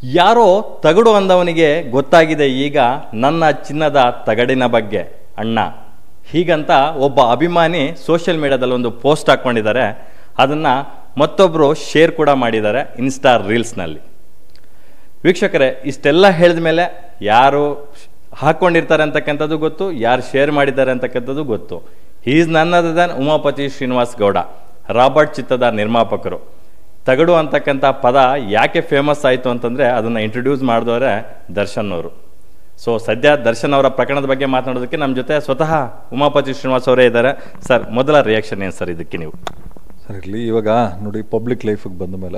ಯಾರೋ ತಗಡು ಅಂದವನಿಗೆ ಗೊತ್ತಾಗಿದೆ ಈಗ ನನ್ನ ಚಿನ್ನದ ತಗಡಿನ ಬಗ್ಗೆ ಅಣ್ಣ ಹೀಗಂತ ಒಬ್ಬ ಅಭಿಮಾನಿ ಸೋಷಿಯಲ್ ಮೀಡಿಯಾದಲ್ಲಿ ಒಂದು ಪೋಸ್ಟ್ ಹಾಕ್ಕೊಂಡಿದ್ದಾರೆ ಅದನ್ನು ಮತ್ತೊಬ್ಬರು ಶೇರ್ ಕೂಡ ಮಾಡಿದ್ದಾರೆ ಇನ್ಸ್ಟಾ ರೀಲ್ಸ್ನಲ್ಲಿ ವೀಕ್ಷಕರೇ ಇಷ್ಟೆಲ್ಲ ಹೇಳಿದ ಮೇಲೆ ಯಾರು ಹಾಕ್ಕೊಂಡಿರ್ತಾರೆ ಅಂತಕ್ಕಂಥದ್ದು ಗೊತ್ತು ಯಾರು ಶೇರ್ ಮಾಡಿದ್ದಾರೆ ಅಂತಕ್ಕಂಥದ್ದು ಗೊತ್ತು is none other than Umapathy Srinivas Gowda Robert ಚಿತ್ತದ ನಿರ್ಮಾಪಕರು ತಗಡು ಅಂತಕ್ಕಂಥ ಪದ ಯಾಕೆ ಫೇಮಸ್ ಆಯಿತು ಅಂತಂದರೆ ಅದನ್ನು ಇಂಟ್ರೊಡ್ಯೂಸ್ ಮಾಡಿದವರೇ ದರ್ಶನ್ ಅವರು ಸೊ ಸದ್ಯ ದರ್ಶನ್ ಅವರ ಪ್ರಕರಣದ ಬಗ್ಗೆ ಮಾತನಾಡೋದಕ್ಕೆ ನಮ್ಮ ಜೊತೆ ಸ್ವತಃ ಉಮಾಪತಿ ಶ್ರೀನಿವಾಸ್ ಅವರೇ ಇದ್ದಾರೆ ಸರ್ ಮೊದಲ ರಿಯಾಕ್ಷನ್ ಏನು ಸರ್ ಇದಕ್ಕೆ ನೀವು ಸರ್ ಇರಲಿ ಇವಾಗ ನೋಡಿ ಪಬ್ಲಿಕ್ ಲೈಫಿಗೆ ಬಂದ ಮೇಲೆ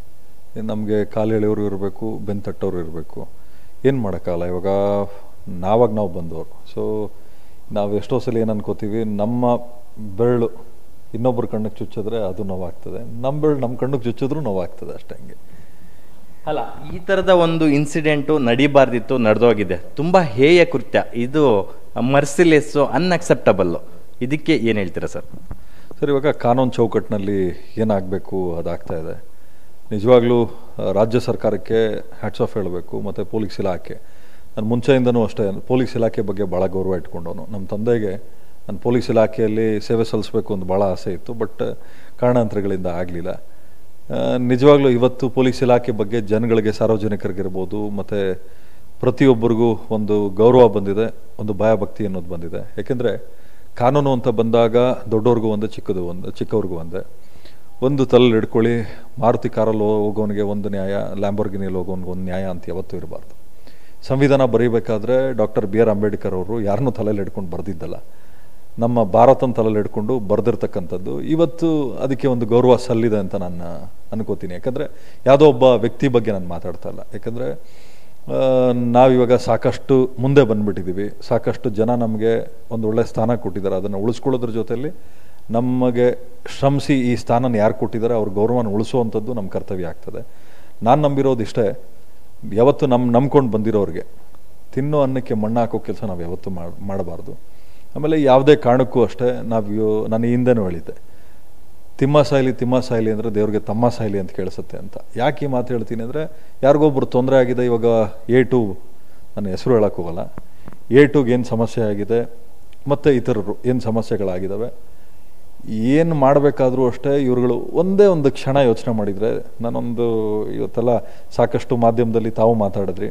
ನಮಗೆ ಕಾಲು ಎಳೆಯವರು ಇರಬೇಕು ಬೆನ್ ತಟ್ಟೋರು ಇರಬೇಕು ಏನು ಮಾಡೋಕ್ಕಲ್ಲ ಇವಾಗ ನಾವಾಗ ನಾವು ಬಂದವರು ಸೊ ನಾವು ಎಷ್ಟೋ ಸಲ ಏನು ಅನ್ಕೋತೀವಿ ನಮ್ಮ ಬೆರಳು ಇನ್ನೊಬ್ಬರ ಕಣ್ಣಿಗೆ ಚುಚ್ಚಿದ್ರೆ ಅದು ನೋವಾಗ್ತದೆ ನಮ್ಮ ಬೆರಳು ನಮ್ಮ ಕಣ್ಣಿಗೆ ಚುಚ್ಚಿದ್ರೂ ನೋವಾಗ್ತದೆ ಅಷ್ಟೇ ಹಂಗೆ ಅಲ್ಲ ಈ ಥರದ ಒಂದು ಇನ್ಸಿಡೆಂಟು ನಡಿಬಾರ್ದಿತ್ತು ನಡೆದೋಗಿದೆ ತುಂಬ ಹೇಯ ಕೃತ್ಯ ಇದು ಮರ್ಸಿಲೆಸ್ಸು ಅನ್ಅಕ್ಸೆಪ್ಟಬಲ್ಲು ಇದಕ್ಕೆ ಏನು ಹೇಳ್ತೀರಾ ಸರ್ ಸರ್ ಇವಾಗ ಕಾನೂನು ಚೌಕಟ್ಟಿನಲ್ಲಿ ಏನಾಗಬೇಕು ಅದಾಗ್ತಾ ಇದೆ ನಿಜವಾಗ್ಲೂ ಆ, ರಾಜ್ಯ ಸರ್ಕಾರಕ್ಕೆ ಹ್ಯಾಟ್ಸ್ ಆಫ್ ಹೇಳಬೇಕು ಮತ್ತು ಪೊಲೀಸ್ ಇಲಾಖೆ ನಾನು ಮುಂಚೆಯಿಂದನೂ ಅಷ್ಟೇ ಪೊಲೀಸ್ ಇಲಾಖೆ ಬಗ್ಗೆ ಭಾಳ ಗೌರವ ಇಟ್ಕೊಂಡವನು ನಮ್ಮ ತಂದೆಗೆ ನಾನು ಪೊಲೀಸ್ ಇಲಾಖೆಯಲ್ಲಿ ಸೇವೆ ಸಲ್ಲಿಸಬೇಕು ಅಂತ ಭಾಳ ಆಸೆ ಇತ್ತು ಬಟ್ ಕಾರಣಾಂತರಗಳಿಂದ ಆಗಲಿಲ್ಲ ನಿಜವಾಗ್ಲೂ ಇವತ್ತು ಪೊಲೀಸ್ ಇಲಾಖೆ ಬಗ್ಗೆ ಜನಗಳಿಗೆ ಸಾರ್ವಜನಿಕರಿಗಿರ್ಬೋದು ಮತ್ತು ಪ್ರತಿಯೊಬ್ಬರಿಗೂ ಒಂದು ಗೌರವ ಬಂದಿದೆ ಒಂದು ಭಯಭಕ್ತಿ ಅನ್ನೋದು ಬಂದಿದೆ ಯಾಕೆಂದರೆ ಕಾನೂನು ಅಂತ ಬಂದಾಗ ದೊಡ್ಡವ್ರಿಗೂ ಒಂದೇ ಚಿಕ್ಕದು ಒಂದು ಚಿಕ್ಕವ್ರಿಗೂ ಒಂದೇ ಒಂದು ತಲೆಯಲ್ಲಿ ಹಿಡ್ಕೊಳ್ಳಿ ಮಾರುತಿ ಕಾರಲ್ಲಿ ಹೋಗೋನಿಗೆ ಒಂದು ನ್ಯಾಯ ಲ್ಯಾಂಬೋರ್ಗಿನಿಯಲ್ಲಿ ಹೋಗೋನಿಗೆ ಒಂದು ನ್ಯಾಯ ಅಂತ ಯಾವತ್ತೂ ಇರಬಾರ್ದು ಸಂವಿಧಾನ ಬರೀಬೇಕಾದ್ರೆ ಡಾಕ್ಟರ್ ಬಿ ಆರ್ ಅಂಬೇಡ್ಕರ್ ಅವರು ಯಾರನ್ನೂ ತಲೆಯಲ್ಲಿ ಹಿಡ್ಕೊಂಡು ಬರೆದಿದ್ದಲ್ಲ ನಮ್ಮ ಭಾರತನ ತಲೆಯಲ್ಲಿ ಹಿಡ್ಕೊಂಡು ಬರೆದಿರ್ತಕ್ಕಂಥದ್ದು ಇವತ್ತು ಅದಕ್ಕೆ ಒಂದು ಗೌರವ ಸಲ್ಲಿದೆ ಅಂತ ನಾನು ಅನ್ಕೋತೀನಿ ಯಾಕಂದರೆ ಯಾವುದೋ ಒಬ್ಬ ವ್ಯಕ್ತಿ ಬಗ್ಗೆ ನಾನು ಮಾತಾಡ್ತಾ ಇಲ್ಲ ಯಾಕಂದರೆ ನಾವಿವಾಗ ಸಾಕಷ್ಟು ಮುಂದೆ ಬಂದ್ಬಿಟ್ಟಿದ್ದೀವಿ ಸಾಕಷ್ಟು ಜನ ನಮಗೆ ಒಂದು ಒಳ್ಳೆ ಸ್ಥಾನ ಕೊಟ್ಟಿದ್ದಾರೆ ಅದನ್ನು ಉಳಿಸ್ಕೊಳ್ಳೋದ್ರ ಜೊತೆಯಲ್ಲಿ ನಮಗೆ ಶ್ರಮಿಸಿ ಈ ಸ್ಥಾನನ ಯಾರು ಕೊಟ್ಟಿದ್ದಾರೆ ಅವ್ರ ಗೌರವನ ಉಳಿಸುವಂಥದ್ದು ನಮ್ಮ ಕರ್ತವ್ಯ ಆಗ್ತದೆ ನಾನು ನಂಬಿರೋದು ಇಷ್ಟೇ ಯಾವತ್ತು ನಮ್ಮ ನಂಬ್ಕೊಂಡು ಬಂದಿರೋರಿಗೆ ತಿನ್ನೋ ಅನ್ನಕ್ಕೆ ಮಣ್ಣು ಹಾಕೋ ಕೆಲಸ ನಾವು ಯಾವತ್ತೂ ಮಾಡ್ ಮಾಡಬಾರ್ದು ಆಮೇಲೆ ಯಾವುದೇ ಕಾರಣಕ್ಕೂ ಅಷ್ಟೇ ನಾವು ಯೋ- ನಾನು ಈ ಹಿಂದೆನೂ ಹೇಳಿದ್ದೆ ತಿಮ್ಮ ಸಾಯ್ಲಿ ತಿಮ್ಮ ಸಾಯ್ಲಿ ಅಂದರೆ ದೇವ್ರಿಗೆ ತಮ್ಮ ಸಾಯ್ಲಿ ಅಂತ ಕೇಳಿಸುತ್ತೆ ಅಂತ ಯಾಕೆ ಈ ಮಾತು ಹೇಳ್ತೀನಿ ಅಂದರೆ ಯಾರಿಗೊಬ್ರು ತೊಂದರೆ ಆಗಿದೆ ಇವಾಗ ಎ ಟು ನಾನು ಹೆಸರು ಹೇಳಕ್ಕೆ ಹೋಗಲ್ಲ ಎ ಟುಗೆ ಏನು ಸಮಸ್ಯೆ ಆಗಿದೆ ಮತ್ತು ಇತರರು ಏನು ಸಮಸ್ಯೆಗಳಾಗಿದ್ದಾವೆ ಏನು ಮಾಡಬೇಕಾದ್ರೂ ಅಷ್ಟೇ ಇವ್ರುಗಳು ಒಂದೇ ಒಂದು ಕ್ಷಣ ಯೋಚನೆ ಮಾಡಿದರೆ ನಾನೊಂದು ಇವತ್ತೆಲ್ಲ ಸಾಕಷ್ಟು ಮಾಧ್ಯಮದಲ್ಲಿ ತಾವು ಮಾತಾಡಿದ್ರಿ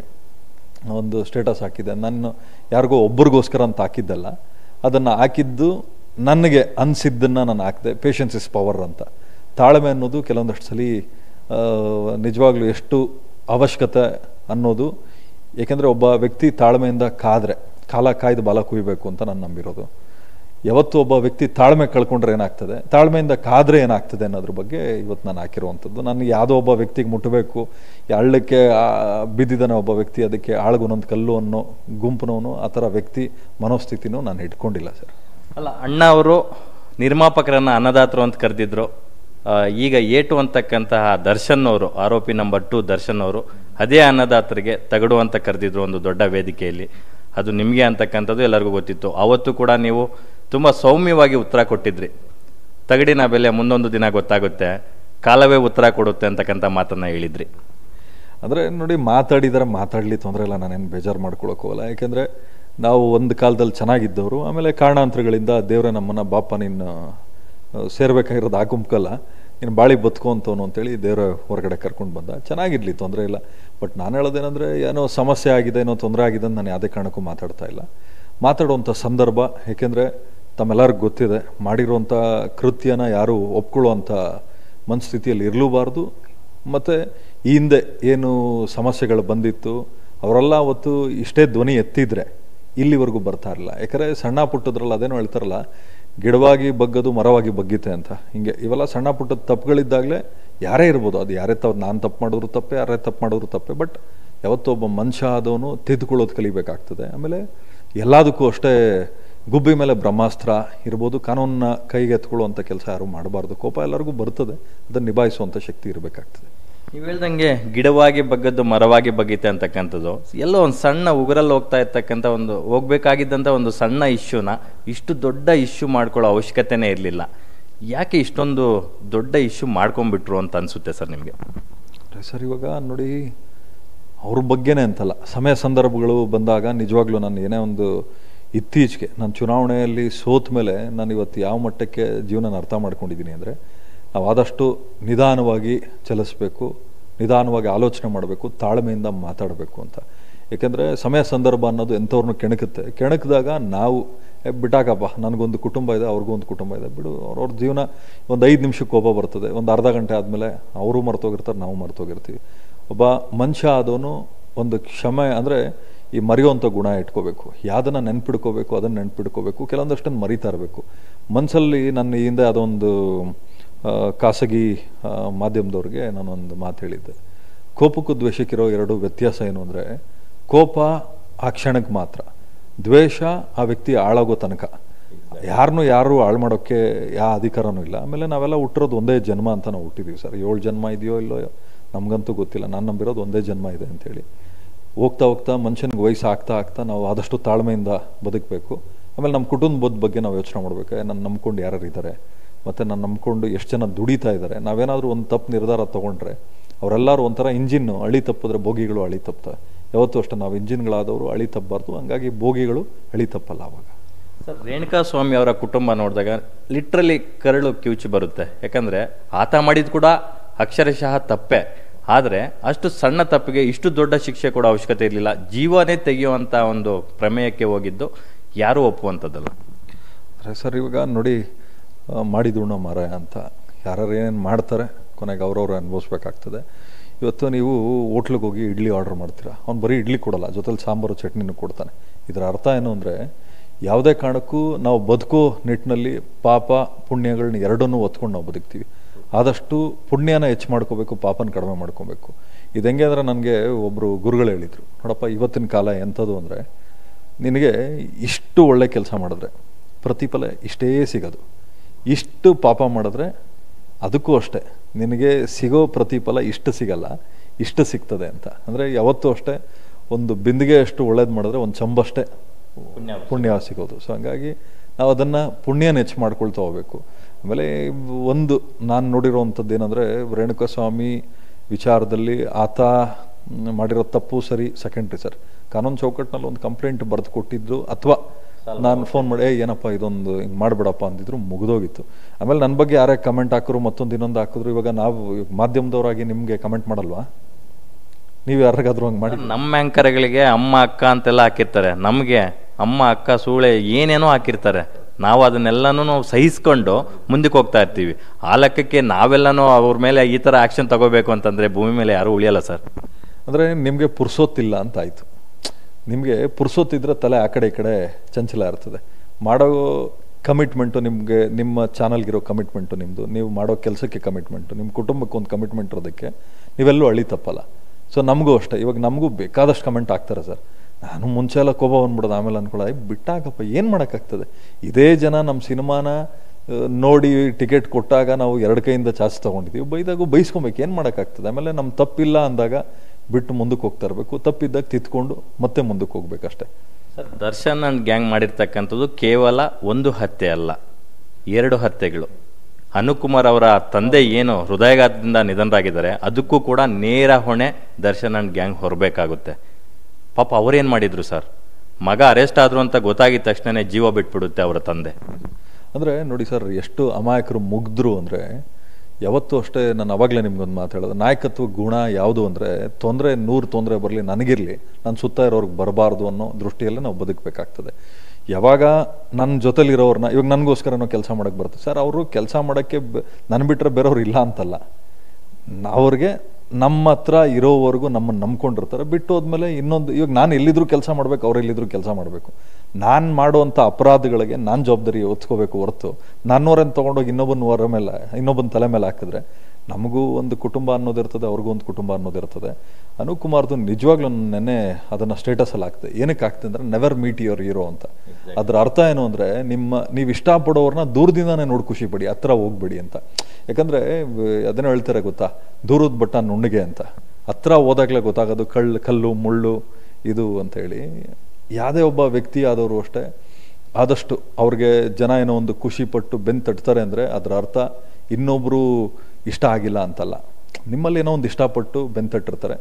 ಒಂದು ಸ್ಟೇಟಸ್ ಹಾಕಿದ್ದೆ ನಾನು ಯಾರಿಗೋ ಒಬ್ರಿಗೋಸ್ಕರ ಅಂತ ಹಾಕಿದ್ದಲ್ಲ ಅದನ್ನು ಹಾಕಿದ್ದು ನನಗೆ ಅನಿಸಿದ್ದನ್ನು ನಾನು ಹಾಕಿದೆ ಪೇಷನ್ಸ್ ಇಸ್ ಪವರ್ ಅಂತ ತಾಳ್ಮೆ ಅನ್ನೋದು ಕೆಲವೊಂದಷ್ಟು ಸಲ ಆ, ನಿಜವಾಗ್ಲೂ ಎಷ್ಟು ಅವಶ್ಯಕತೆ ಅನ್ನೋದು ಏಕೆಂದರೆ ಒಬ್ಬ ವ್ಯಕ್ತಿ ತಾಳ್ಮೆಯಿಂದ ಕಾದ್ರೆ ಕಾಲ ಕಾಯ್ದು ಬಾಲ ಕುಯ್ಬೇಕು ಅಂತ ನಾನು ನಂಬಿರೋದು ಯಾವತ್ತು ಒಬ್ಬ ವ್ಯಕ್ತಿ ತಾಳ್ಮೆ ಕಳ್ಕೊಂಡ್ರೆ ಏನಾಗ್ತದೆ ತಾಳ್ಮೆಯಿಂದ ಕಾದ್ರೆ ಏನಾಗ್ತದೆ ಅನ್ನೋದ್ರ ಬಗ್ಗೆ ಇವತ್ತು ನಾನು ಹಾಕಿರುವಂಥದ್ದು ನಾನು ಯಾವುದೋ ಒಬ್ಬ ವ್ಯಕ್ತಿಗೆ ಮುಟ್ಟಬೇಕು ಈ ಹಳ್ಳಕ್ಕೆ ಆ, ಬಿದ್ದಿದ್ದಾನೆ ಒಬ್ಬ ವ್ಯಕ್ತಿ ಅದಕ್ಕೆ ಆಳ್ಗೊಂದೊಂದು ಕಲ್ಲು ಅನ್ನೋ ಗುಂಪಿನವನು ಆ ಥರ ವ್ಯಕ್ತಿ ಮನೋಸ್ಥಿತಿನೂ ನಾನು ಇಟ್ಕೊಂಡಿಲ್ಲ ಸರ್ ಅಲ್ಲ ಅಣ್ಣ ಅವರು ನಿರ್ಮಾಪಕರನ್ನ ಅನ್ನದಾತರು ಅಂತ ಕರೆದಿದ್ರು ಆ, ಈಗ ಏಟು ಅಂತಕ್ಕಂತಹ ದರ್ಶನ್ ಅವರು ಆರೋಪಿ ನಂಬರ್ ಟು ದರ್ಶನ್ ಅವರು ಅದೇ ಅನ್ನದಾತರಿಗೆ ತಗಡು ಅಂತ ಕರೆದಿದ್ರು ಒಂದು ದೊಡ್ಡ ವೇದಿಕೆಯಲ್ಲಿ ಅದು ನಿಮಗೆ ಅಂತಕ್ಕಂಥದ್ದು ಎಲ್ಲರಿಗೂ ಗೊತ್ತಿತ್ತು ಅವತ್ತು ಕೂಡ ನೀವು ತುಂಬ ಸೌಮ್ಯವಾಗಿ ಉತ್ತರ ಕೊಟ್ಟಿದ್ರಿ ತಗಡಿನ ಬೆಲೆ ಮುಂದೊಂದು ದಿನ ಗೊತ್ತಾಗುತ್ತೆ ಕಾಲವೇ ಉತ್ತರ ಕೊಡುತ್ತೆ ಅಂತಕ್ಕಂಥ ಮಾತನ್ನ ಹೇಳಿದ್ರಿ ಅಂದರೆ ನೋಡಿ ಮಾತಾಡಿದರೆ ಮಾತಾಡಲಿ ತೊಂದರೆ ಇಲ್ಲ ನಾನೇನು ಬೇಜಾರು ಮಾಡ್ಕೊಳಕ್ಕೆ ಹೋಗಲ್ಲ ಯಾಕೆಂದರೆ ನಾವು ಒಂದು ಕಾಲದಲ್ಲಿ ಚೆನ್ನಾಗಿದ್ದವರು ಆಮೇಲೆ ಕಾರಣಾಂತರಗಳಿಂದ ದೇವರೇ ನಮ್ಮನ್ನು ಬಾಪ ನೀನು ಆ, ಸೇರ್ಬೇಕಾಗಿರೋದು ಆ ಗುಂಪಲ್ಲ ನೀನು ಬಾಳಿ ಬದುಕು ಅಂತವನು ಅಂತೇಳಿ ದೇವರ ಹೊರಗಡೆ ಕರ್ಕೊಂಡು ಬಂದ ಚೆನ್ನಾಗಿರಲಿ ತೊಂದರೆ ಇಲ್ಲ ಬಟ್ ನಾನು ಹೇಳೋದೇನೆಂದರೆ ಏನೋ ಸಮಸ್ಯೆ ಆಗಿದೆ ಏನೋ ತೊಂದರೆ ಆಗಿದೆ ಅಂತ ನಾನು ಯಾವುದೇ ಕಾರಣಕ್ಕೂ ಮಾತಾಡ್ತಾ ಇಲ್ಲ ಮಾತಾಡುವಂಥ ಸಂದರ್ಭ ಏಕೆಂದರೆ ತಮ್ಮೆಲ್ಲರಿಗೂ ಗೊತ್ತಿದೆ ಮಾಡಿರುವಂಥ ಕೃತ್ಯನ ಯಾರು ಒಪ್ಕೊಳ್ಳುವಂಥ ಮನಸ್ಥಿತಿಯಲ್ಲಿ ಇರಲೂಬಾರ್ದು ಮತ್ತು ಈ ಹಿಂದೆ ಏನು ಸಮಸ್ಯೆಗಳು ಬಂದಿತ್ತು ಅವರೆಲ್ಲ ಅವತ್ತು ಇಷ್ಟೇ ಧ್ವನಿ ಎತ್ತಿದ್ರೆ ಇಲ್ಲಿವರೆಗೂ ಬರ್ತಾ ಇರಲಿಲ್ಲ ಯಾಕಂದರೆ ಸಣ್ಣ ಪುಟ್ಟದ್ರಲ್ಲ ಅದೇನೋ ಹೇಳ್ತಾರಲ್ಲ ಗಿಡವಾಗಿ ಬಗ್ಗದು ಮರವಾಗಿ ಬಗ್ಗಿತೆ ಅಂತ ಹಿಂಗೆ ಇವೆಲ್ಲ ಸಣ್ಣ ಪುಟ್ಟದ ತಪ್ಪುಗಳಿದ್ದಾಗಲೇ ಯಾರೇ ಇರ್ಬೋದು ಅದು ಯಾರೇ ತಪ್ಪು ನಾನು ತಪ್ಪು ಮಾಡಿದ್ರು ತಪ್ಪೆ ಯಾರೇ ತಪ್ಪು ಮಾಡಿದ್ರು ತಪ್ಪೆ ಬಟ್ ಯಾವತ್ತೋ ಒಬ್ಬ ಮನುಷ್ಯ ಆದವನು ತಿದ್ದುಕೊಳ್ಳೋದು ಕಲಿಬೇಕಾಗ್ತದೆ ಆಮೇಲೆ ಎಲ್ಲದಕ್ಕೂ ಅಷ್ಟೇ ಗುಬ್ಬಿ ಮೇಲೆ ಬ್ರಹ್ಮಾಸ್ತ್ರ ಇರ್ಬೋದು ಕಾನೂನನ್ನ ಕೈಗೆ ಎತ್ಕೊಳ್ಳುವಂಥ ಕೆಲಸ ಯಾರು ಮಾಡಬಾರ್ದು ಕೋಪ ಎಲ್ಲರಿಗೂ ಬರ್ತದೆ ಅದನ್ನು ನಿಭಾಯಿಸುವಂಥ ಶಕ್ತಿ ಇರಬೇಕಾಗ್ತದೆ ನೀವು ಹೇಳ್ದಂಗೆ ಗಿಡವಾಗಿ ಬಗ್ಗದ್ದು ಮರವಾಗಿ ಬಗ್ಗಿತೆ ಅಂತಕ್ಕಂಥದ್ದು ಎಲ್ಲೋ ಒಂದು ಸಣ್ಣ ಉಗುರಲ್ಲಿ ಹೋಗ್ತಾ ಇರ್ತಕ್ಕಂಥ ಒಂದು ಹೋಗ್ಬೇಕಾಗಿದ್ದಂಥ ಒಂದು ಸಣ್ಣ ಇಶ್ಯೂನ ಇಷ್ಟು ದೊಡ್ಡ ಇಶ್ಯೂ ಮಾಡ್ಕೊಳ್ಳೋ ಅವಶ್ಯಕತೆನೇ ಇರಲಿಲ್ಲ ಯಾಕೆ ಇಷ್ಟೊಂದು ದೊಡ್ಡ ಇಶ್ಯೂ ಮಾಡ್ಕೊಂಡ್ಬಿಟ್ರು ಅಂತ ಅನ್ಸುತ್ತೆ ಸರ್ ನಿಮಗೆ ಸರ್ ಇವಾಗ ನೋಡಿ ಅವ್ರ ಬಗ್ಗೆನೇ ಅಂತಲ್ಲ ಸಮಯ ಸಂದರ್ಭಗಳು ಬಂದಾಗ ನಿಜವಾಗ್ಲೂ ನಾನು ಏನೇ ಒಂದು ಇತ್ತೀಚೆಗೆ ನಾನು ಚುನಾವಣೆಯಲ್ಲಿ ಸೋತ ಮೇಲೆ ನಾನು ಇವತ್ತು ಯಾವ ಮಟ್ಟಕ್ಕೆ ಜೀವನ ಅರ್ಥ ಮಾಡ್ಕೊಂಡಿದ್ದೀನಿ ಅಂದರೆ ನಾವು ಆದಷ್ಟು ನಿಧಾನವಾಗಿ ಚಲಿಸ್ಬೇಕು ನಿಧಾನವಾಗಿ ಆಲೋಚನೆ ಮಾಡಬೇಕು ತಾಳ್ಮೆಯಿಂದ ಮಾತಾಡಬೇಕು ಅಂತ ಏಕೆಂದರೆ ಸಮಯ ಸಂದರ್ಭ ಅನ್ನೋದು ಎಂಥವ್ರನ್ನೂ ಕೆಣಕುತ್ತೆ ಕೆಣಕಿದಾಗ ನಾವು "ಏ, ಬಿಟ್ಟಾಕಪ್ಪ ನನಗೊಂದು ಕುಟುಂಬ ಇದೆ ಅವ್ರಿಗೂ ಒಂದು ಕುಟುಂಬ ಇದೆ ಬಿಡು ಅವ್ರವ್ರ ಜೀವನ ಒಂದು ಐದು ನಿಮಿಷಕ್ಕೆ ಕೋಪ ಬರ್ತದೆ ಒಂದು ಅರ್ಧ ಗಂಟೆ ಆದಮೇಲೆ ಅವರು ಮರ್ತೋಗಿರ್ತಾರೆ ನಾವು ಮರ್ತೋಗಿರ್ತೀವಿ ಒಬ್ಬ ಮನುಷ್ಯ ಆದವನು ಒಂದು ಕ್ಷಮೆ ಅಂದರೆ ಈ ಮರೆಯುವಂಥ ಗುಣ ಇಟ್ಕೋಬೇಕು ಯಾವುದನ್ನು ನೆನ್ಪಿಡ್ಕೋಬೇಕು ಅದನ್ನು ನೆನ್ಪಿಡ್ಕೋಬೇಕು ಕೆಲವೊಂದಷ್ಟನ್ನು ಮರಿತಾ ಇರಬೇಕು ಮನಸ್ಸಲ್ಲಿ ನನ್ನ ಈ ಹಿಂದೆ ಅದೊಂದು ಆ, ಖಾಸಗಿ ಆ, ಮಾಧ್ಯಮದವ್ರಿಗೆ ನಾನೊಂದು ಮಾತು ಹೇಳಿದ್ದೆ ಕೋಪಕ್ಕೂ ದ್ವೇಷಕ್ಕಿರೋ ಎರಡು ವ್ಯತ್ಯಾಸ ಏನು ಅಂದರೆ ಕೋಪ ಆ ಕ್ಷಣಕ್ಕೆ ಮಾತ್ರ ದ್ವೇಷ ಆ ವ್ಯಕ್ತಿ ಹಾಳಾಗೋ ತನಕ ಯಾರನ್ನೂ ಯಾರು ಹಾಳು ಮಾಡೋಕ್ಕೆ ಯಾವ ಅಧಿಕಾರನೂ ಇಲ್ಲ ಆಮೇಲೆ ನಾವೆಲ್ಲ ಹುಟ್ಟಿರೋದು ಒಂದೇ ಜನ್ಮ ಅಂತ ನಾವು ಹುಟ್ಟಿದ್ದೀವಿ ಸರ್ ಏಳು ಜನ್ಮ ಇದೆಯೋ ಇಲ್ಲೋ ನಮಗಂತೂ ಗೊತ್ತಿಲ್ಲ ನಾನು ನಂಬಿರೋದು ಒಂದೇ ಜನ್ಮ ಇದೆ ಅಂತೇಳಿ ಹೋಗ್ತಾ ಹೋಗ್ತಾ ಮನುಷ್ಯನಿಗೆ ವಯಸ್ಸು ಆಗ್ತಾ ಆಗ್ತಾ ನಾವು ಆದಷ್ಟು ತಾಳ್ಮೆಯಿಂದ ಬದುಕಬೇಕು ಆಮೇಲೆ ನಮ್ಮ ಕುಟುಂಬದ ಬಗ್ಗೆ ನಾವು ಯೋಚನೆ ಮಾಡಬೇಕು ನನ್ನ ನಂಬ್ಕೊಂಡು ಯಾರು ಇದ್ದಾರೆ ಮತ್ತು ನಾನು ನಂಬ್ಕೊಂಡು ಎಷ್ಟು ಜನ ದುಡಿತಾ ಇದ್ದಾರೆ ನಾವೇನಾದರೂ ಒಂದು ತಪ್ಪು ನಿರ್ಧಾರ ತೊಗೊಂಡ್ರೆ ಅವರೆಲ್ಲರೂ ಒಂಥರ ಇಂಜಿನ್ನು ಅಳಿ ತಪ್ಪಿದ್ರೆ ಬೋಗಿಗಳು ಅಳಿ ತಪ್ತವೆ ಯಾವತ್ತೂ ಅಷ್ಟೇ ನಾವು ಇಂಜಿನ್ಗಳಾದವರು ಅಳಿ ತಪ್ಪಬಾರ್ದು ಹಂಗಾಗಿ ಬೋಗಿಗಳು ಅಳಿ ತಪ್ಪಲ್ಲ ಅವಾಗ ಸರ್ ರೇಣುಕಾ ಸ್ವಾಮಿ ಅವರ ಕುಟುಂಬ ನೋಡಿದಾಗ ಲಿಟ್ರಲಿ ಕರಳು ಕಿವುಚಿ ಬರುತ್ತೆ ಯಾಕಂದ್ರೆ ಆತ ಮಾಡಿದ ಕೂಡ ಅಕ್ಷರಶಃ ತಪ್ಪೆ ಆದರೆ ಅಷ್ಟು ಸಣ್ಣ ತಪ್ಪಿಗೆ ಇಷ್ಟು ದೊಡ್ಡ ಶಿಕ್ಷೆ ಕೂಡ ಅವಶ್ಯಕತೆ ಇರಲಿಲ್ಲ ಜೀವನೇ ತೆಗೆಯುವಂಥ ಒಂದು ಪ್ರಮೇಯಕ್ಕೆ ಹೋಗಿದ್ದು ಯಾರೂ ಒಪ್ಪುವಂಥದ್ದಲ್ಲ ಅರೆ ಸರ್ ಇವಾಗ ನೋಡಿ ಆ, ಮಾಡಿದುಣ್ಣ ಮರ ಅಂತ ಯಾರು ಏನೇನು ಮಾಡ್ತಾರೆ ಕೊನೆಗೆ ಅವ್ರವ್ರು ಅನುಭವಿಸ್ಬೇಕಾಗ್ತದೆ ಇವತ್ತು ನೀವು ಹೋಟ್ಲಿಗೆ ಹೋಗಿ ಇಡ್ಲಿ ಆರ್ಡರ್ ಮಾಡ್ತೀರಾ ಅವ್ನು ಬರೀ ಇಡ್ಲಿ ಕೊಡಲ್ಲ ಜೊತೆಲಿ ಸಾಂಬಾರು ಚಟ್ನಿನೂ ಕೊಡ್ತಾನೆ ಇದರ ಅರ್ಥ ಏನು ಅಂದರೆ ಯಾವುದೇ ಕಾರಣಕ್ಕೂ ನಾವು ಬದುಕೋ ನಿಟ್ಟಿನಲ್ಲಿ ಪಾಪ ಪುಣ್ಯಗಳನ್ನ ಎರಡನ್ನೂ ಒತ್ಕೊಂಡು ನಾವು ಬದುಕ್ತೀವಿ ಆದಷ್ಟು ಪುಣ್ಯನ ಹೆಚ್ಚು ಮಾಡ್ಕೋಬೇಕು ಪಾಪನ ಕಡಿಮೆ ಮಾಡ್ಕೋಬೇಕು ಇದು ಹೆಂಗೆ ಅಂದರೆ ನನಗೆ ಒಬ್ಬರು ಗುರುಗಳು ಹೇಳಿದರು ನೋಡಪ್ಪ ಇವತ್ತಿನ ಕಾಲ ಎಂಥದ್ದು ಅಂದರೆ ನಿನಗೆ ಇಷ್ಟು ಒಳ್ಳೆ ಕೆಲಸ ಮಾಡಿದ್ರೆ ಪ್ರತಿಫಲ ಇಷ್ಟೇ ಸಿಗೋದು ಇಷ್ಟು ಪಾಪ ಮಾಡಿದ್ರೆ ಅದಕ್ಕೂ ಅಷ್ಟೇ ನಿನಗೆ ಸಿಗೋ ಪ್ರತಿಫಲ ಇಷ್ಟು ಸಿಗಲ್ಲ ಇಷ್ಟು ಸಿಗ್ತದೆ ಅಂತ ಅಂದರೆ ಯಾವತ್ತೂ ಅಷ್ಟೇ ಒಂದು ಬಿಂದಿಗೆ ಅಷ್ಟು ಒಳ್ಳೇದು ಮಾಡಿದ್ರೆ ಒಂದು ಚಂಬಷ್ಟೇ ಪುಣ್ಯ ಸಿಗೋದು ಸೊ ಹಂಗಾಗಿ ನಾವು ಅದನ್ನು ಪುಣ್ಯನ ಹೆಚ್ಚು ಮಾಡ್ಕೊಳ್ತಾ ಹೋಗ್ಬೇಕು ಆಮೇಲೆ ಒಂದು ನಾನು ನೋಡಿರೋವಂಥದ್ದು ಏನಂದರೆ ರೇಣುಕಾ ಸ್ವಾಮಿ ವಿಚಾರದಲ್ಲಿ ಆತ ಮ್, ಮಾಡಿರೋ ತಪ್ಪು ಸರಿ ಸೆಕೆಂಡ್ರಿ ಸರ್ ಕಾನೂನು ಚೌಕಟ್ಟಿನಲ್ಲಿ ಒಂದು ಕಂಪ್ಲೇಂಟ್ ಬರೆದು ಕೊಟ್ಟಿದ್ರು ಅಥವಾ ನಾನು ಫೋನ್ ಮಾಡಿ "ಏ, ಏನಪ್ಪ ಇದೊಂದು ಹಿಂಗೆ ಮಾಡಿಬಿಡಪ್ಪ ಅಂದಿದ್ರು ಮುಗಿದೋಗಿತ್ತು ಆಮೇಲೆ ನನ್ನ ಬಗ್ಗೆ ಯಾರೇ ಕಮೆಂಟ್ ಹಾಕಿದ್ರು ಮತ್ತೊಂದು ಇನ್ನೊಂದು ಹಾಕಿದ್ರು ಇವಾಗ ನಾವು ಇವಾಗ ಮಾಧ್ಯಮದವರಾಗಿ ನಿಮಗೆ ಕಮೆಂಟ್ ಮಾಡಲ್ವಾ ನೀವು ಯಾರಿಗಾದ್ರೂ ಹಂಗೆ ಮಾಡಿ ನಮ್ಮ ಆ್ಯಂಕರ್ಗಳಿಗೆ ಅಮ್ಮ ಅಕ್ಕ ಅಂತೆಲ್ಲ ಹಾಕಿರ್ತಾರೆ ನಮಗೆ ಅಮ್ಮ ಅಕ್ಕ ಸೂಳೆ ಏನೇನೋ ಹಾಕಿರ್ತಾರೆ ನಾವು ಅದನ್ನೆಲ್ಲನೂ ನಾವು ಸಹಿಸ್ಕೊಂಡು ಮುಂದಕ್ಕೆ ಹೋಗ್ತಾ ಇರ್ತೀವಿ ಆ ಲೆಕ್ಕಕ್ಕೆ ನಾವೆಲ್ಲನೂ ಅವ್ರ ಮೇಲೆ ಈ ಥರ ಆ್ಯಕ್ಷನ್ ತಗೋಬೇಕು ಅಂತಂದರೆ ಭೂಮಿ ಮೇಲೆ ಯಾರೂ ಉಳಿಯಲ್ಲ ಸರ್ ಅಂದರೆ ನಿಮಗೆ ಪುರ್ಸೊತ್ತಿಲ್ಲ ಅಂತ ಆಯಿತು ನಿಮಗೆ ಪುರ್ಸೊತ್ತಿದ್ರೆ ತಲೆ ಆ ಕಡೆ ಈ ಕಡೆ ಚಂಚಲ ಇರ್ತದೆ ಮಾಡೋ ಕಮಿಟ್ಮೆಂಟು ನಿಮಗೆ ನಿಮ್ಮ ಚಾನಲ್ಗಿರೋ ಕಮಿಟ್ಮೆಂಟು ನಿಮ್ಮದು ನೀವು ಮಾಡೋ ಕೆಲಸಕ್ಕೆ ಕಮಿಟ್ಮೆಂಟು ನಿಮ್ಮ ಕುಟುಂಬಕ್ಕೆ ಒಂದು ಕಮಿಟ್ಮೆಂಟ್ ಇರೋದಕ್ಕೆ ನೀವೆಲ್ಲೂ ಅಳಿ ತಪ್ಪಲ್ಲ ಸೊ ನಮಗೂ ಅಷ್ಟೇ ಇವಾಗ ನಮಗೂ ಬೇಕಾದಷ್ಟು ಕಮೆಂಟ್ ಆಗ್ತಾರೆ ಸರ್ ನಾನು ಮುಂಚೆ ಎಲ್ಲ ಕೋಪ ಬಂದ್ಬಿಡೋದು ಆಮೇಲೆ ಅನ್ಕೊಳ್ಳೋ "ಏ, ಬಿಟ್ಟಾಕಪ್ಪ ಏನು ಮಾಡೋಕ್ಕಾಗ್ತದೆ ಇದೇ ಜನ ನಮ್ಮ ಸಿನಿಮಾನ ಆ, ನೋಡಿ ಟಿಕೆಟ್ ಕೊಟ್ಟಾಗ ನಾವು ಎರಡು ಕೈಯಿಂದ ಚಾಚ್ ತೊಗೊಂಡಿದ್ದೀವಿ ಬೈದಾಗೂ ಬೈಸ್ಕೊಬೇಕು ಏನು ಮಾಡೋಕ್ಕಾಗ್ತದೆ ಆಮೇಲೆ ನಮ್ಮ ತಪ್ಪಿಲ್ಲ ಅಂದಾಗ ಬಿಟ್ಟು ಮುಂದಕ್ಕೆ ಹೋಗ್ತಾ ಇರಬೇಕು ತಪ್ಪಿದ್ದಾಗ ತಿತ್ಕೊಂಡು ಮತ್ತೆ ಮುಂದಕ್ಕೆ ಹೋಗ್ಬೇಕಷ್ಟೇ ಸರ್ ದರ್ಶನ್ ಅಂಡ್ ಗ್ಯಾಂಗ್ ಮಾಡಿರ್ತಕ್ಕಂಥದ್ದು ಕೇವಲ ಒಂದು ಹತ್ಯೆ ಅಲ್ಲ ಎರಡು ಹತ್ಯೆಗಳು ಅನುಕುಮಾರ್ ಅವರ ತಂದೆ ಏನು ಹೃದಯಾಘಾತದಿಂದ ನಿಧನರಾಗಿದ್ದಾರೆ ಅದಕ್ಕೂ ಕೂಡ ನೇರ ಹೊಣೆ ದರ್ಶನ್ ಅಂಡ್ ಗ್ಯಾಂಗ್ ಹೊರಬೇಕಾಗುತ್ತೆ ಪಾಪ ಅವ್ರೇನು ಮಾಡಿದ್ರು ಸರ್ ಮಗ ಅರೆಸ್ಟ್ ಆದ್ರು ಅಂತ ಗೊತ್ತಾಗಿದ ತಕ್ಷಣನೇ ಜೀವ ಬಿಟ್ಬಿಡುತ್ತೆ ಅವರ ತಂದೆ ಅಂದರೆ ನೋಡಿ ಸರ್ ಎಷ್ಟು ಅಮಾಯಕರು ಮುಗ್ದ್ರು ಅಂದರೆ ಯಾವತ್ತೂ ಅಷ್ಟೇ ನಾನು ಅವಾಗಲೇ ನಿಮ್ಗೊಂದು ಮಾತು ಹೇಳೋದು ನಾಯಕತ್ವ ಗುಣ ಯಾವುದು ಅಂದರೆ ತೊಂದರೆ ನೂರು ತೊಂದರೆ ಬರಲಿ ನನಗಿರಲಿ ನನ್ನ ಸುತ್ತ ಇರೋರ್ಗೆ ಬರಬಾರ್ದು ಅನ್ನೋ ದೃಷ್ಟಿಯಲ್ಲೇ ನಾವು ಬದುಕಬೇಕಾಗ್ತದೆ ಯಾವಾಗ ನನ್ನ ಜೊತೆಲಿರೋರ್ನ ಇವಾಗ ನನಗೋಸ್ಕರನೋ ಕೆಲಸ ಮಾಡೋಕ್ಕೆ ಬರುತ್ತೆ ಸರ್ ಅವರು ಕೆಲಸ ಮಾಡೋಕ್ಕೆ ನನ್ನ ಬಿಟ್ಟರೆ ಬೇರೆಯವ್ರು ಇಲ್ಲ ಅಂತಲ್ಲ ಅವ್ರಿಗೆ ನಮ್ಮ ಹತ್ರ ಇರೋವರೆಗೂ ನಮ್ಮನ್ನು ನಂಬ್ಕೊಂಡಿರ್ತಾರೆ ಬಿಟ್ಟು ಹೋದ್ಮೇಲೆ ಇನ್ನೊಂದು ಇವಾಗ ನಾನು ಎಲ್ಲಿದ್ರು ಕೆಲಸ ಮಾಡಬೇಕು ಅವ್ರು ಎಲ್ಲಿದ್ರು ಕೆಲಸ ಮಾಡಬೇಕು ನಾನು ಮಾಡುವಂಥ ಅಪರಾಧಗಳಿಗೆ ನಾನು ಜವಾಬ್ದಾರಿ ಹೊತ್ಕೋಬೇಕು ಹೊರತು ನನ್ನವರನ್ನು ತೊಗೊಂಡೋಗಿ ಇನ್ನೊಬ್ಬನ ಹೊರ ಮೇಲೆ ಇನ್ನೊಬ್ಬನ ತಲೆ ಮೇಲೆ ಹಾಕಿದ್ರೆ ನಮಗೂ ಒಂದು ಕುಟುಂಬ ಅನ್ನೋದಿರ್ತದೆ ಅವ್ರಿಗೂ ಒಂದು ಕುಟುಂಬ ಅನ್ನೋದಿರ್ತದೆ ಅನುಕುಮಾರ್ದು ನಿಜವಾಗ್ಲೂ ನೆನ್ನೆ ಅದನ್ನು ಸ್ಟೇಟಸಲ್ಲಿ ಹಾಕ್ತೆ ಏನಕ್ಕೆ ಹಾಕ್ತೆ ಅಂದರೆ ನೆವರ್ ಮೀಟ್ ಯುವರ್ ಹೀರೋ ಅಂತ ಅದ್ರ ಅರ್ಥ ಏನು ಅಂದರೆ ನಿಮ್ಮ ನೀವು ಇಷ್ಟಪಡೋರ್ನ ದೂರದಿಂದಾನೇ ನೋಡಿ ಖುಷಿ ಪಡಿ ಹತ್ರ ಹೋಗ್ಬೇಡಿ ಅಂತ ಯಾಕಂದರೆ ಅದನ್ನೇ ಹೇಳ್ತಾರೆ ಗೊತ್ತಾ ದೂರದ ಬಟ್ಟ ನುಣ್ಣಗೆ ಅಂತ ಹತ್ರ ಹೋದಾಗಲೇ ಗೊತ್ತಾಗೋದು ಕಳ್ಳು ಕಲ್ಲು ಮುಳ್ಳು ಇದು ಅಂತ ಹೇಳಿ ಯಾವುದೇ ಒಬ್ಬ ವ್ಯಕ್ತಿ ಆದವರು ಅಷ್ಟೇ ಆದಷ್ಟು ಅವ್ರಿಗೆ ಜನ ಏನೋ ಒಂದು ಖುಷಿ ಪಟ್ಟು ಬೆನ್ನು ತಟ್ತಾರೆ ಅಂದರೆ ಅದರ ಅರ್ಥ ಇನ್ನೊಬ್ಬರು ಇಷ್ಟ ಆಗಿಲ್ಲ ಅಂತಲ್ಲ ನಿಮ್ಮಲ್ಲಿ ಏನೋ ಒಂದು ಇಷ್ಟಪಟ್ಟು ಬೆನ್ನು ತಟ್ಟಿರ್ತಾರೆ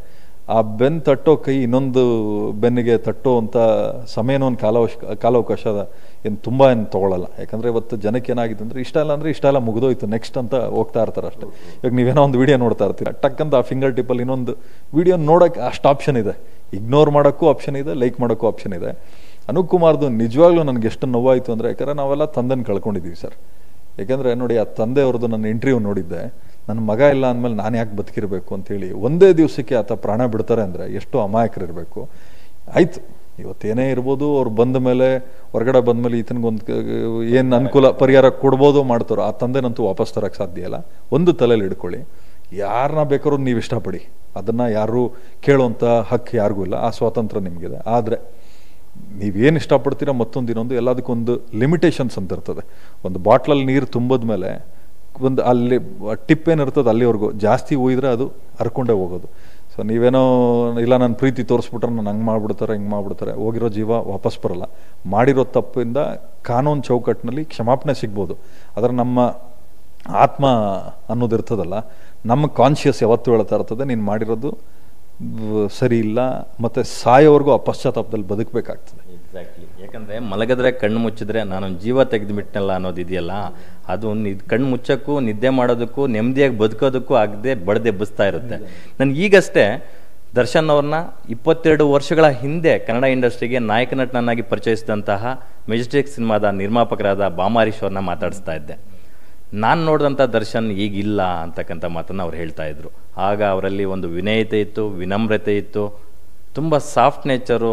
ಆ ಬೆನ್ ತಟ್ಟೋ ಕೈ ಇನ್ನೊಂದು ಬೆನ್ನಿಗೆ ತಟ್ಟೋ ಅಂತ ಸಮಯನೂ ಒಂದು ಕಾಲಾವಶ ಕಾಲಾವಕಾಶ ಏನು ತುಂಬ ಏನು ತೊಗೊಳಲ್ಲ ಯಾಕಂದರೆ ಇವತ್ತು ಜನಕ್ಕೆ ಏನಾಗಿದೆ ಅಂದರೆ ಇಷ್ಟ ಇಲ್ಲ ಅಂದರೆ ಇಷ್ಟ ಎಲ್ಲ ಮುಗಿದೋಯ್ತು ನೆಕ್ಸ್ಟ್ ಅಂತ ಹೋಗ್ತಾ ಇರ್ತಾರೆ ಅಷ್ಟೇ ಇವಾಗ ನೀವೇನೋ ಒಂದು ವಿಡಿಯೋ ನೋಡ್ತಾ ಇರ್ತೀರ ಟಕ್ ಅಂತ ಆ ಫಿಂಗರ್ ಟಿಪ್ಪಲ್ಲಿ ಇನ್ನೊಂದು ವಿಡಿಯೋ ನೋಡೋಕ್ಕೆ ಅಷ್ಟು ಆಪ್ಷನ್ ಇದೆ ಇಗ್ನೋರ್ ಮಾಡೋಕ್ಕೂ ಆಪ್ಷನ್ ಇದೆ ಲೈಕ್ ಮಾಡೋಕ್ಕೂ ಆಪ್ಷನ್ ಇದೆ ಅನೂಪ್ ಕುಮಾರ್ದು ನಿಜವಾಗ್ಲೂ ನನಗೆ ಎಷ್ಟು ನೋವಾಯಿತು ಅಂದರೆ ಯಾಕಂದರೆ ನಾವೆಲ್ಲ ತಂದೆನ ಕಳ್ಕೊಂಡಿದ್ದೀವಿ ಸರ್ ಯಾಕೆಂದರೆ ನೋಡಿ ಆ ತಂದೆಯವ್ರದ್ದು ನನ್ನ ಇಂಟರ್ವ್ಯೂ ನೋಡಿದ್ದೆ ನನ್ನ ಮಗ ಇಲ್ಲ ಅಂದಮೇಲೆ ನಾನು ಯಾಕೆ ಬದುಕಿರಬೇಕು ಅಂತೇಳಿ ಒಂದೇ ದಿವಸಕ್ಕೆ ಆತ ಪ್ರಾಣ ಬಿಡ್ತಾರೆ ಅಂದರೆ ಎಷ್ಟು ಅಮಾಯಕರಿರಬೇಕು ಆಯಿತು ಇವತ್ತೇನೇ ಇರ್ಬೋದು ಅವ್ರು ಬಂದ ಮೇಲೆ ಹೊರಗಡೆ ಬಂದ ಮೇಲೆ ಈತನಿಗೊಂದು ಏನು ಅನುಕೂಲ ಪರಿಹಾರ ಕೊಡ್ಬೋದು ಮಾಡ್ತಾರೋ ಆ ತಂದೆನಂತೂ ವಾಪಸ್ ತರಕ್ಕೆ ಸಾಧ್ಯ ಇಲ್ಲ ಒಂದು ತಲೆಯಲ್ಲಿ ಹಿಡ್ಕೊಳ್ಳಿ ಯಾರನ್ನ ಬೇಕಾದ್ರೂ ನೀವು ಇಷ್ಟಪಡಿ ಅದನ್ನು ಯಾರು ಕೇಳುವಂಥ ಹಕ್ಕು ಯಾರಿಗೂ ಇಲ್ಲ ಆ ಸ್ವಾತಂತ್ರ್ಯ ನಿಮಗಿದೆ ಆದರೆ ನೀವೇನು ಇಷ್ಟಪಡ್ತೀರೋ ಮತ್ತೊಂದು ಇನ್ನೊಂದು ಎಲ್ಲದಕ್ಕೊಂದು ಲಿಮಿಟೇಷನ್ಸ್ ಅಂತ ಇರ್ತದೆ ಒಂದು ಬಾಟ್ಲಲ್ಲಿ ನೀರು ತುಂಬಿದ ಮೇಲೆ ಒಂದು ಅಲ್ಲಿ ಟಿಪ್ ಏನಿರ್ತದೆ ಅಲ್ಲಿವರೆಗೂ ಜಾಸ್ತಿ ಒಯ್ದ್ರೆ ಅದು ಹರ್ಕೊಂಡೇ ಹೋಗೋದು ಸೊ ನೀವೇನೋ ಇಲ್ಲ ನನ್ನ ಪ್ರೀತಿ ತೋರಿಸ್ಬಿಟ್ರೆ ನಾನು ಹಂಗೆ ಮಾಡ್ಬಿಡ್ತಾರೆ ಹಿಂಗೆ ಮಾಡ್ಬಿಡ್ತಾರೆ ಹೋಗಿರೋ ಜೀವ ವಾಪಸ್ ಬರಲ್ಲ ಮಾಡಿರೋ ತಪ್ಪಿಂದ ಕಾನೂನು ಚೌಕಟ್ಟಿನಲ್ಲಿ ಕ್ಷಮಾಪಣೆ ಸಿಗ್ಬೋದು ಆದರೆ ನಮ್ಮ ಆತ್ಮ ಅನ್ನೋದು ಇರ್ತದಲ್ಲ ನಮ್ಮ ಕಾನ್ಷಿಯಸ್ ಯಾವತ್ತೂ ಹೇಳ್ತಾ ಇರ್ತದೆ ನೀನು ಮಾಡಿರೋದು ವ್- ಸರಿ ಇಲ್ಲ ಮತ್ತು ಸಾಯೋವರೆಗೂ ಆ ಪಶ್ಚಾತ್ತಾಪದಲ್ಲಿ ಬದುಕಬೇಕಾಗ್ತದೆ ಎಕ್ಸಾಕ್ಟ್ಲಿ ಯಾಕಂದ್ರೆ ಮಲಗಿದ್ರೆ ಕಣ್ಣು ಮುಚ್ಚಿದ್ರೆ ನಾನು ಜೀವ ತೆಗೆದುಬಿಟ್ನಲ್ಲ ಅನ್ನೋದು ಇದೆಯಲ್ಲ ಅದು ನಿದ್ ಕಣ್ಣು ಮುಚ್ಚಕ್ಕೂ ನಿದ್ದೆ ಮಾಡೋದಕ್ಕೂ ನೆಮ್ಮದಿಯಾಗಿ ಬದುಕೋದಕ್ಕೂ ಆಗದೆ ಬಡ್ದೆಬ್ಬಿಸ್ತಾ ಇರುತ್ತೆ ನನ್ಗೆ ಈಗಷ್ಟೇ ದರ್ಶನ್ ಅವ್ರನ್ನ ಇಪ್ಪತ್ತೆರಡು ವರ್ಷಗಳ ಹಿಂದೆ ಕನ್ನಡ ಇಂಡಸ್ಟ್ರಿಗೆ ನಾಯಕ ನಟನನ್ನಾಗಿ ಪರಿಚಯಿಸಿದಂತಹ ಮೆಜೆಸ್ಟಿಕ್ ಸಿನಿಮಾದ ನಿರ್ಮಾಪಕರಾದ ಬಾಮಾರೀಶ್ ಅವ್ರನ್ನ ಮಾತಾಡಿಸ್ತಾ ಇದ್ದೆ ನಾನು ನೋಡಿದಂಥ ದರ್ಶನ್ ಈಗಿಲ್ಲ ಅಂತಕ್ಕಂಥ ಮಾತನ್ನು ಅವ್ರು ಹೇಳ್ತಾ ಇದ್ರು ಆಗ ಅವರಲ್ಲಿ ಒಂದು ವಿನಯತೆ ಇತ್ತು ವಿನಮ್ರತೆ ಇತ್ತು ತುಂಬ ಸಾಫ್ಟ್ ನೇಚರು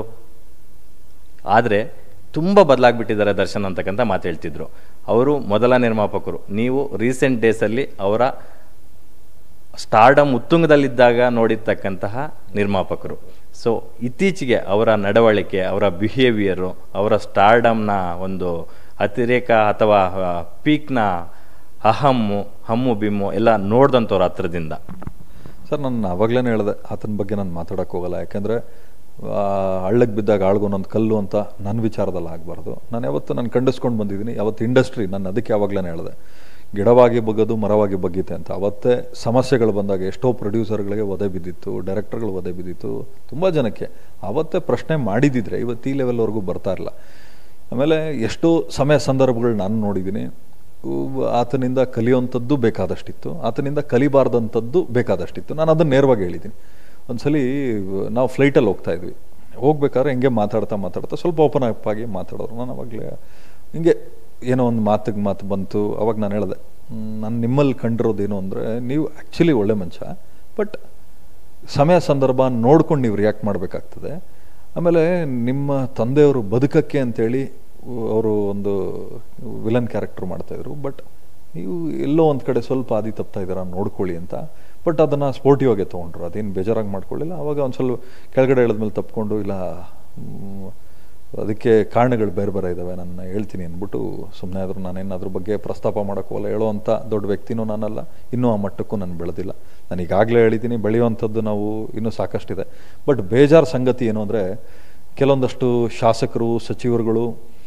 ಆದರೆ ತುಂಬ ಬದಲಾಗ್ಬಿಟ್ಟಿದ್ದಾರೆ ದರ್ಶನ್ ಅಂತಕ್ಕಂಥ ಮಾತು ಹೇಳ್ತಿದ್ರು ಅವರು ಮೊದಲ ನಿರ್ಮಾಪಕರು ನೀವು ರೀಸೆಂಟ್ ಡೇಸಲ್ಲಿ ಅವರ ಸ್ಟಾರ್ಡಮ್ ಉತ್ತುಂಗದಲ್ಲಿದ್ದಾಗ ನೋಡಿರ್ತಕ್ಕಂತಹ ನಿರ್ಮಾಪಕರು ಸೊ ಇತ್ತೀಚೆಗೆ ಅವರ ನಡವಳಿಕೆ ಅವರ ಬಿಹೇವಿಯರು ಅವರ ಸ್ಟಾರ್ಡಮ್ನ ಒಂದು ಅತಿರೇಕ ಅಥವಾ ಪೀಕ್ನ ಅಹಮ್ಮು ಹಮ್ಮು ಬಿಮ್ಮು ಎಲ್ಲ ನೋಡ್ದಂಥವ್ರು ಹತ್ರದಿಂದ ಸರ್ ನಾನು ಅವಾಗಲೇ ಹೇಳಿದೆ ಆತನ ಬಗ್ಗೆ ನಾನು ಮಾತಾಡೋಕ್ಕೆ ಹೋಗಲ್ಲ ಯಾಕೆಂದರೆ ಹಳ್ಳಕ್ಕೆ ಬಿದ್ದಾಗ ಆಳ್ಗೊಂದೊಂದು ಕಲ್ಲು ಅಂತ ನನ್ನ ವಿಚಾರದಲ್ಲಿ ಆಗಬಾರ್ದು ನಾನು ಯಾವತ್ತು ನಾನು ಕಂಡಿಸ್ಕೊಂಡು ಬಂದಿದ್ದೀನಿ ಯಾವತ್ತು ಇಂಡಸ್ಟ್ರಿ ನಾನು ಅದಕ್ಕೆ ಯಾವಾಗಲೇ ಹೇಳಿದೆ ಗಿಡವಾಗಿ ಬಗ್ಗದು ಮರವಾಗಿ ಬಗ್ಗೀತೆ ಅಂತ ಅವತ್ತೇ ಸಮಸ್ಯೆಗಳು ಬಂದಾಗ ಎಷ್ಟೋ ಪ್ರೊಡ್ಯೂಸರ್ಗಳಿಗೆ ಒದೆ ಬಿದ್ದಿತ್ತು ಡೈರೆಕ್ಟರ್ಗಳು ಒದೆ ಬಿದ್ದಿತ್ತು ತುಂಬ ಜನಕ್ಕೆ ಅವತ್ತೇ ಪ್ರಶ್ನೆ ಮಾಡಿದಿದ್ರೆ ಇವತ್ತು ಈ ಲೆವೆಲ್ವರೆಗೂ ಬರ್ತಾ ಇರಲ್ಲ ಆಮೇಲೆ ಎಷ್ಟೋ ಸಮಯ ಸಂದರ್ಭಗಳು ನಾನು ನೋಡಿದ್ದೀನಿ ಉ- ಆತನಿಂದ ಕಲಿಯುವಂಥದ್ದು ಬೇಕಾದಷ್ಟಿತ್ತು ಆತನಿಂದ ಕಲಿಬಾರ್ದಂಥದ್ದು ಬೇಕಾದಷ್ಟಿತ್ತು ನಾನು ಅದನ್ನು ನೇರವಾಗಿ ಹೇಳಿದ್ದೀನಿ ಒಂದ್ಸಲಿ ನಾವು ಫ್ಲೈಟಲ್ಲಿ ಹೋಗ್ತಾ ಇದ್ವಿ ಹೋಗ್ಬೇಕಾದ್ರೆ ಹಿಂಗೆ ಮಾತಾಡ್ತಾ ಮಾತಾಡ್ತಾ ಸ್ವಲ್ಪ ಓಪನ್ ಅಪ್ ಆಗಿ ಮಾತಾಡೋರು ನಾನು ಅವಾಗಲೇ ಹಿಂಗೆ ಏನೋ ಒಂದು ಮಾತಿಗೆ ಮಾತು ಬಂತು ಅವಾಗ ನಾನು ಹೇಳಿದೆ ನಾನು ನಿಮ್ಮಲ್ಲಿ ಕಂಡಿರೋದೇನು ಅಂದರೆ ನೀವು ಆ್ಯಕ್ಚುಲಿ ಒಳ್ಳೆ ಮನುಷ್ಯ ಬಟ್ ಸಮಯ ಸಂದರ್ಭ ನೋಡ್ಕೊಂಡು ನೀವು ರಿಯಾಕ್ಟ್ ಮಾಡಬೇಕಾಗ್ತದೆ ಆಮೇಲೆ ನಿಮ್ಮ ತಂದೆಯವರು ಬದುಕಕ್ಕೆ ಅಂತೇಳಿ ಅವರು ಒಂದು ವಿಲನ್ ಕ್ಯಾರೆಕ್ಟರ್ ಮಾಡ್ತಾಯಿದ್ರು ಬಟ್ ನೀವು ಎಲ್ಲೋ ಒಂದು ಕಡೆ ಸ್ವಲ್ಪ ಆದಿ ತಪ್ತಾ ಇದ್ದೀರಾ ನೋಡ್ಕೊಳ್ಳಿ ಅಂತ ಬಟ್ ಅದನ್ನು ಸ್ಪೋರ್ಟಿವ್ ತೊಗೊಂಡ್ರು ಅದೇನು ಬೇಜಾರಾಗಿ ಮಾಡ್ಕೊಳ್ಳಿಲ್ಲ ಅವಾಗ ಒಂದು ಸ್ವಲ್ಪ ಕೆಳಗಡೆ ಇಳಿದ್ಮೇಲೆ ತಪ್ಕೊಂಡು ಇಲ್ಲ ಮ್, ಅದಕ್ಕೆ ಕಾರಣಗಳು ಬೇರೆ ಬೇರೆ ಇದ್ದಾವೆ ನಾನು ಹೇಳ್ತೀನಿ ಅಂದ್ಬಿಟ್ಟು ಸುಮ್ಮನೆ ಆದರೂ ನಾನೇನು ಅದ್ರ ಬಗ್ಗೆ ಪ್ರಸ್ತಾಪ ಮಾಡೋಕ್ಕಲ್ಲ ಹೇಳೋವಂಥ ದೊಡ್ಡ ವ್ಯಕ್ತಿನೂ ನಾನಲ್ಲ ಇನ್ನೂ ಆ ಮಟ್ಟಕ್ಕೂ ನಾನು ಬೆಳೆದಿಲ್ಲ ನಾನು ಈಗಾಗಲೇ ಹೇಳಿದ್ದೀನಿ ಬೆಳೆಯುವಂಥದ್ದು ನಾವು ಇನ್ನೂ ಸಾಕಷ್ಟಿದೆ ಬಟ್ ಬೇಜಾರು ಸಂಗತಿ ಏನು ಅಂದರೆ ಕೆಲವೊಂದಷ್ಟು ಶಾಸಕರು ಸಚಿವರುಗಳು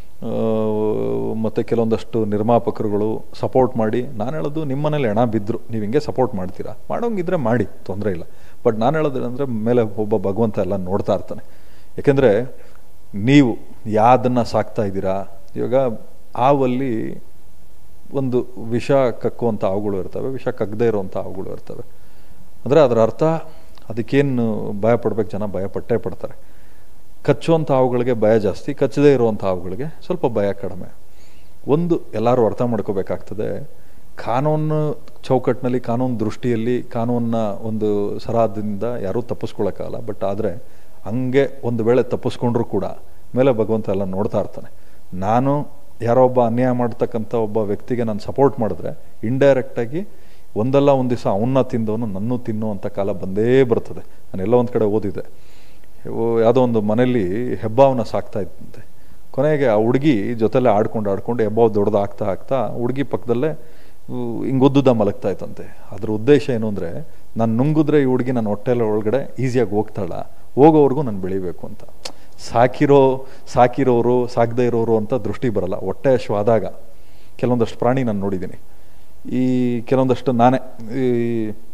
ಮತ್ತು ಕೆಲವೊಂದಷ್ಟು ನಿರ್ಮಾಪಕರುಗಳು ಸಪೋರ್ಟ್ ಮಾಡಿ ನಾನು ಹೇಳೋದು ನಿಮ್ಮ ಮನೇಲಿ ಹೆಣ ಬಿದ್ದರು ನೀವು ಹಿಂಗೆ ಸಪೋರ್ಟ್ ಮಾಡ್ತೀರಾ ಮಾಡೋಂಗಿದ್ರೆ ಮಾಡಿ ತೊಂದರೆ ಇಲ್ಲ ಬಟ್ ನಾನು ಹೇಳೋದೇನೆಂದರೆ ಮೇಲೆ ಒಬ್ಬ ಭಗವಂತ ಎಲ್ಲ ನೋಡ್ತಾ ಇರ್ತಾನೆ ಯಾಕೆಂದರೆ ನೀವು ಯಾವ್ದನ್ನು ಸಾಕ್ತಾ ಇದ್ದೀರಾ ಇವಾಗ ಹಾವಲ್ಲಿ ಒಂದು ವಿಷ ಕಕ್ಕುವಂಥ ಹಾವುಗಳು ಇರ್ತವೆ ವಿಷ ಕಕ್ಕದೇ ಇರುವಂಥ ಹಾವುಗಳು ಇರ್ತವೆ ಅಂದರೆ ಅದರ ಅರ್ಥ ಅದಕ್ಕೇನು ಭಯ ಪಡ್ಬೇಕು ಜನ ಭಯ ಪಟ್ಟೇ ಪಡ್ತಾರೆ ಕಚ್ಚುವಂಥ ಹಾವುಗಳಿಗೆ ಭಯ ಜಾಸ್ತಿ ಕಚ್ಚದೇ ಇರುವಂಥ ಹಾವುಗಳಿಗೆ ಸ್ವಲ್ಪ ಭಯ ಕಡಿಮೆ ಒಂದು ಎಲ್ಲರೂ ಅರ್ಥ ಮಾಡ್ಕೋಬೇಕಾಗ್ತದೆ ಕಾನೂನು ಚೌಕಟ್ಟಿನಲ್ಲಿ ಕಾನೂನು ದೃಷ್ಟಿಯಲ್ಲಿ ಕಾನೂನಿನ ಒಂದು ಸರಾದಿಂದ ಯಾರೂ ತಪ್ಪಿಸ್ಕೊಳ್ಳೋಕ್ಕಾಗಲ್ಲ ಬಟ್ ಆದರೆ ಹಂಗೆ ಒಂದು ವೇಳೆ ತಪ್ಪಿಸ್ಕೊಂಡ್ರೂ ಕೂಡ ಮೇಲೆ ಭಗವಂತ ಎಲ್ಲ ನೋಡ್ತಾ ಇರ್ತಾನೆ ನಾನು ಯಾರೋ ಒಬ್ಬ ಅನ್ಯಾಯ ಮಾಡ್ತಕ್ಕಂಥ ಒಬ್ಬ ವ್ಯಕ್ತಿಗೆ ನಾನು ಸಪೋರ್ಟ್ ಮಾಡಿದ್ರೆ ಇಂಡೈರೆಕ್ಟಾಗಿ ಒಂದಲ್ಲ ಒಂದು ದಿವಸ ಅವನ್ನ ತಿಂದವನು ನನ್ನೂ ತಿನ್ನುವಂಥ ಕಾಲ ಬಂದೇ ಬರ್ತದೆ ನಾನು ಎಲ್ಲೋ ಒಂದು ಕಡೆ ಓದಿದ್ದೆ ಓ- ಯಾವುದೋ ಒಂದು ಮನೆಯಲ್ಲಿ ಹೆಬ್ಬಾವನ್ನ ಸಾಕ್ತಾ ಇದ್ದಂತೆ ಕೊನೆಗೆ ಆ ಹುಡುಗಿ ಜೊತೆಲೆ ಆಡ್ಕೊಂಡು ಆಡ್ಕೊಂಡು ಹೆಬ್ಬಾವು ದೊಡ್ಡದು ಆಗ್ತಾ ಆಗ್ತಾ ಹುಡುಗಿ ಪಕ್ಕದಲ್ಲೇ ಹಿಂಗೊದ್ದುದ ಮಲಗ್ತಾ ಇತ್ತಂತೆ ಅದ್ರ ಉದ್ದೇಶ ಏನು ಅಂದರೆ ನಾನು ನುಂಗಿದ್ರೆ ಈ ಹುಡುಗಿ ನನ್ನ ಹೊಟ್ಟೆಲ ಒಳಗಡೆ ಈಸಿಯಾಗಿ ಹೋಗ್ತಾಳ ಹೋಗೋವರೆಗೂ ನಾನು ಬೆಳಿಬೇಕು ಅಂತ ಸಾಕಿರೋ ಸಾಕಿರೋರು ಸಾಕದೇ ಇರೋರು ಅಂತ ದೃಷ್ಟಿ ಬರಲ್ಲ ಹೊಟ್ಟೆ ಹಶ್ವಾದಾಗ ಕೆಲವೊಂದಷ್ಟು ಪ್ರಾಣಿ ನಾನು ನೋಡಿದ್ದೀನಿ ಈ ಕೆಲವೊಂದಷ್ಟು ನಾನೇ ಈ